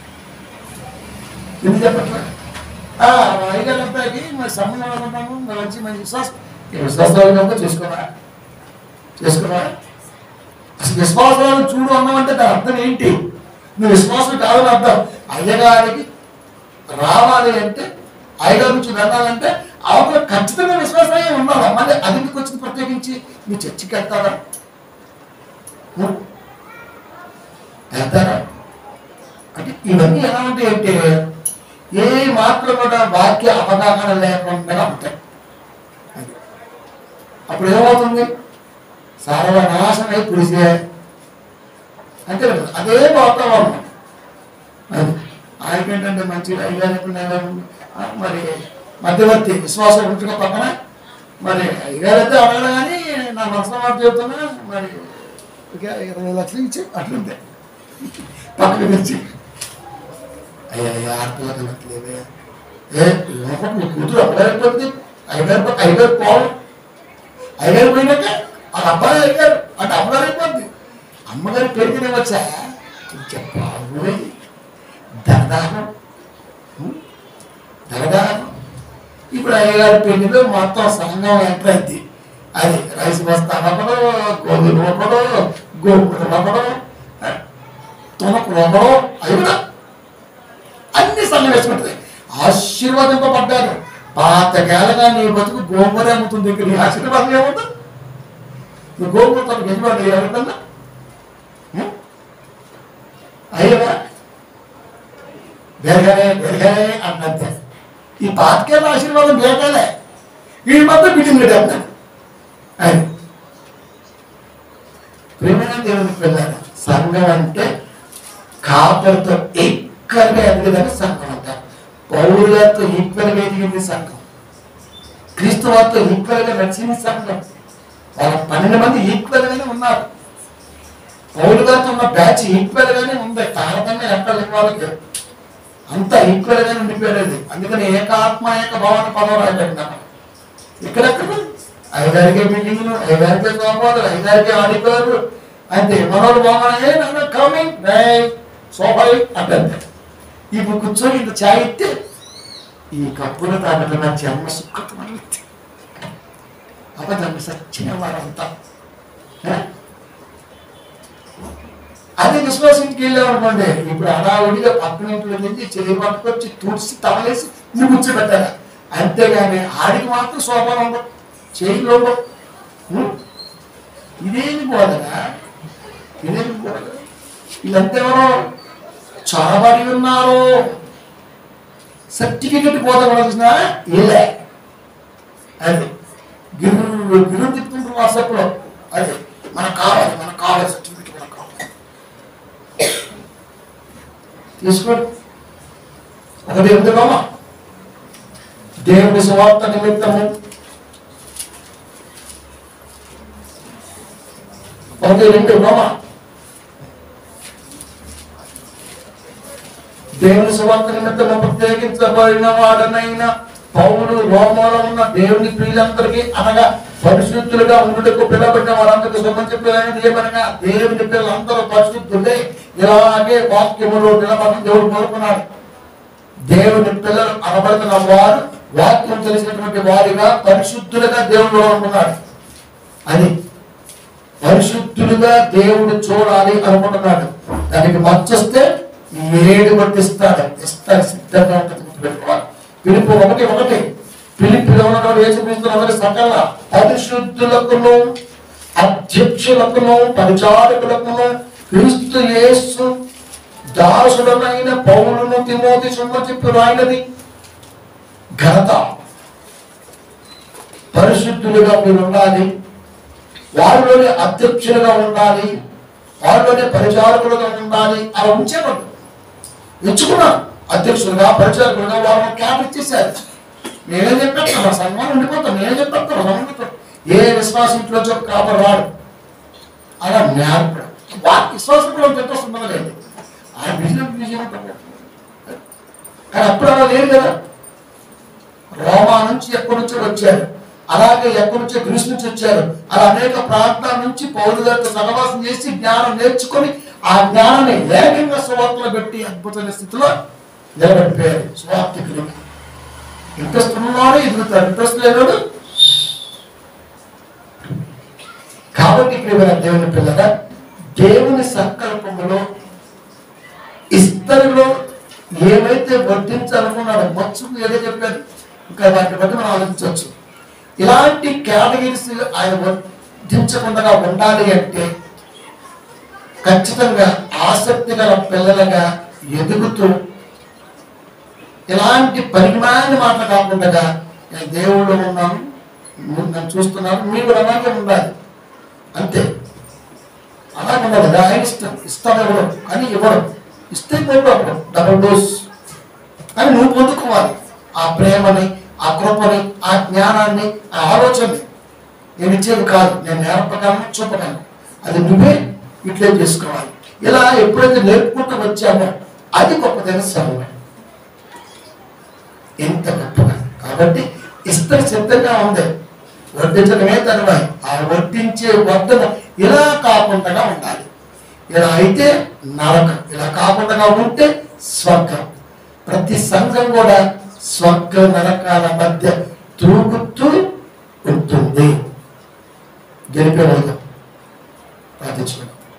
Speaker 1: ఎందుకు చెప్పట్లా ఆ, మా అయ్యగారి అబ్బాయికి మరి సంబంధం అనుకుంటాము మరి మంచి మంచి విశ్వాసం ఈ విశ్వాసాలు చేసుకోరా చేసుకోరా అసలు విశ్వాసాలను చూడు అన్నామంటే దాని అర్థం ఏంటి నువ్వు విశ్వాసం కాదని అర్థం అయ్యగారికి రావాలి అంటే అయ్యగారి నుంచి వెళ్ళాలంటే అవతల ఖచ్చితంగా విశ్వాసమే ఉండాలి మళ్ళీ అది ఎందుకు వచ్చింది ప్రత్యేకించి మీ చర్చికి వెళ్తారా ఉం? వెళ్తారా అంటే ఇవన్నీ ఎలా ఉంటాయి అంటే ఏ మాత్రం కూడా వాక్య అవగాహన లేకుండా ఉంటాయి అది. అప్పుడు ఏమవుతుంది సర్వనాశనమై పుడిసే అంతే కదా అదే వాతావరణం అది ఆయనకేంటంటే మంచి అయ్యారు మరి మధ్యవర్తి విశ్వాసం ఉంచుకో పక్కన మరి అయ్యారైతే అడగడు కానీ నా మనసులో మాట చెబుతున్నా మరి ఇక ఇరవై లక్షలు ఇచ్చి అట్లుంటే పక్కన తెచ్చి అయ్యా అయ్యా ఆడపిల్ల కనట్లేదే ఏ లోపల నీ కూతురు అప్పుడైపోతుంది ఐదారు ఐదారు పోవాలి ఐదారు పోయినాక ఆ అబ్బాయి అయ్యారు అటు అమ్మగారు అయిపోద్ది అమ్మగారి పెరిగిన వచ్చా చెప్పాలి దరదాహం ఉం? దరదాహం ఇప్పుడు అయ్యగారి పెళ్లిలో మొత్తం సంఘం ఎంటర్ అయింది అది రైస్ బస్తా ఒకడు గోధుమ ఒకడు గోపురం ఒకడు తునకు ఒకడు అవి కూడా అన్ని సంఘం వేసుకుంటుంది ఆశీర్వదింపబడ్డారు పాతకాలంగా నీ బతుకు గోంగూర అమ్ముతుంది ఇక్కడ నీ ఆశీర్వాదం ఏముంటుంది నువ్వు గోంగూరతో యజమాని ఎవరికన్నా అయ్యవా బేరగానే బేరగానే అన్నంతే ఈ పాతకాల ఆశీర్వాదం బేరగాలే వీడి మాత్రం బిడ్డింగ్ పెట్టేస్తాను అది ప్రేమైన దేవునికి వెళ్ళారు సంఘం అంటే కాపరితో ఈక్వల్గా ఎదిగదని సంఘం అంటారు పౌరులతో ఈక్వల్గా ఎదిగింది సంఘం క్రీస్తు వారితో ఈక్వల్గా నడిచింది సంఘం వాళ్ళ పన్నెండు మంది ఈక్వల్గానే ఉన్నారు పౌరు గారితో ఉన్న బ్యాచ్ ఈక్వల్ గానే ఉంది తారతమ్యం ఎక్కడ లేని వాళ్ళకి అంతా ఈక్వల్ గానే ఉండిపోయేది అందుకని ఏకాత్మ ఏక భావన పదం రాయబడింది అక్కడ ఇక్కడెక్కడ ఐదారికే బిల్డింగ్లు ఐదారికే సోఫాలు ఐదారికే ఆడిపోయారు అంతే మనోడు బాగున్నాయే నన్ను కమింగ్ రైట్ సోఫా అంటే ఇప్పుడు కూర్చొని ఇంత ఛాయ్ ఇస్తే ఈ కప్పులు తాగటం నా జన్మ సుఖమైంది అబద్ధం సచ్చిన వారంతా ఏ? అదే విశ్వాసింటికి వెళ్ళామనుకోండి ఇప్పుడు అడావుడిగా పక్కన ఇంట్లో నుంచి చెయ్యి పట్టుకొచ్చి తుడిచి తవలేసి నువ్వు కూర్చోబెట్టాలి అంతేగాని ఆడికి మాత్రం శోభన ఉండవు చేయిలో ఉండవు ఉం? ఇదేమి బోధనా ఇదేమి బోధన వీళ్ళంతా ఎవరో చొరబడి ఉన్నారు సర్టిఫికెట్ బోధన కూడా చూసినా ఇలే అది గిరు గిరు తిప్పుతుంటారు వాట్సాప్లో అది మనకు కావాలి మనకు కావాలి సర్టిఫికెట్ మనకు కావాలి తీసుకోండి ఒకటి ఎందుకమ్మా దేవుని సువార్త నిమిత్తము ఒకటి రెండు రోమా దేవుని సువార్త నిమిత్తము ప్రత్యేకించబడిన వాడనైన పౌరులు రోమలో ఉన్న దేవుని ప్రియులందరికీ అనగా పరిశుద్ధులుగా ఉండుటకు పిలబడిన వారందరికీ శుభం చెప్పేది ఏమనగా దేవుని పిల్లలందరూ పరిశుద్ధులే ఇలాగే వాక్యములో నిలబడి దేవుడు కోరుకున్నాడు దేవుని పిల్లలు అనబడుతున్న వారు వాక్యం తెలిసినటువంటి వారిగా పరిశుద్ధులుగా దేవుడు అనుకున్నాడు అది పరిశుద్ధులుగా దేవుడు చూడాలి అనుకుంటున్నాడు దానికి మచ్చొస్తే ఏడు పట్టిస్తాడు ఇస్తాడు సిద్ధంగా ఉంటుంది పెట్టుకోవాలి పిలుపు ఒకటి ఒకటి పిలుపులో ఉన్నటువంటి యేసుక్రీస్తులందరి సకల పరిశుద్ధులకును అధ్యక్షులకును పరిచారకులకును క్రీస్తు యేసు దాసుడమైన పౌరును తిమోతి సుమ్మ చెప్పి రాయినది ఘనత పరిశుద్ధులుగా మీరు ఉండాలి వారిలోనే అధ్యక్షులుగా ఉండాలి వారిలోనే పరిచారకులుగా ఉండాలి అలా ఉంచేవాడు ఎంచుకున్నాను అధ్యక్షులుగా పరిచారకులుగా వాళ్ళని క్యాప్ ఇచ్చేసారు నేనేం చెప్పేస్తాను నా సన్మానం ఉండిపోతాను నేనేం చెప్పేస్తాను నమ్ముతాను ఏ విశ్వాసం ఇంట్లో చెప్పు కాపర్ రాడు అలా నేర్పడు వాటి విశ్వాసం కూడా చెప్పేసి ఉండలేదు ఆ బిజినెస్ విజయం కానీ అప్పుడు అలా లేదు కదా రోమా నుంచి ఎక్కడి నుంచో వచ్చారు అలాగే ఎక్కడి నుంచో గ్రీస్ నుంచి వచ్చారు అలా అనేక ప్రాంతాల నుంచి పౌరులతో సహవాసం చేసి జ్ఞానం నేర్చుకొని ఆ జ్ఞానాన్ని వేగంగా సువార్తలో పెట్టి అద్భుతమైన స్థితిలో నిలబడిపోయారు సువార్తికులు ఇంట్రెస్ట్ ఉన్నవాడు ఎదుగుతారు ఇంట్రెస్ట్ లేనాడు కాబట్టి ప్రియమైన దేవుని పిల్లగా దేవుని సంకల్పములో ఇస్తరిలో ఏమైతే వర్తించాలనుకున్నాడో మత్స్సుకు ఏదో చెప్పారు ఇంకా వాటిని బట్టి మనం ఆలోచించవచ్చు ఇలాంటి కేటగిరీస్ ఆయన వర్తించకుండా ఉండాలి అంటే ఖచ్చితంగా ఆసక్తి గల పిల్లలుగా ఎదుగుతూ ఇలాంటి పరిమాణ మాట కాకుండా నేను దేవుళ్ళు ఉన్నాను నువ్వు నన్ను చూస్తున్నాను మీరు కూడా అలాగే ఉండాలి అంతే అలా ఉండదు కదా ఆయన ఇష్టం ఇస్తాను ఇవ్వడం కానీ ఇవ్వడం ఇస్తే ఇవ్వడం డబుల్ డోస్ కానీ నువ్వు పొందుకోవాలి ఆ ప్రేమని ఆ కృపని ఆ జ్ఞానాన్ని ఆ ఆలోచనని నేను ఇచ్చేది కాదు నేను నేర్పగలను చూపగలను అది నువ్వే ఇట్లే చేసుకోవాలి ఇలా ఎప్పుడైతే నేర్పుకుంటూ వచ్చామో అది గొప్పదైన సమయం ఎంత గొప్పగా కాబట్టి ఇస్తరి సిద్ధంగా ఉంది వర్తించడమే తర్వాయి ఆ వర్తించే వర్ధన ఇలా కాకుండా ఉండాలి ఇలా అయితే నరకం ఇలా కాకుండా ఉంటే స్వర్గం ప్రతి సంఘం కూడా స్వర్గ నరకాల మధ్య తూగుతూ ఉంటుంది గెలిపే వెళ్దాం ప్రార్థించుకోండి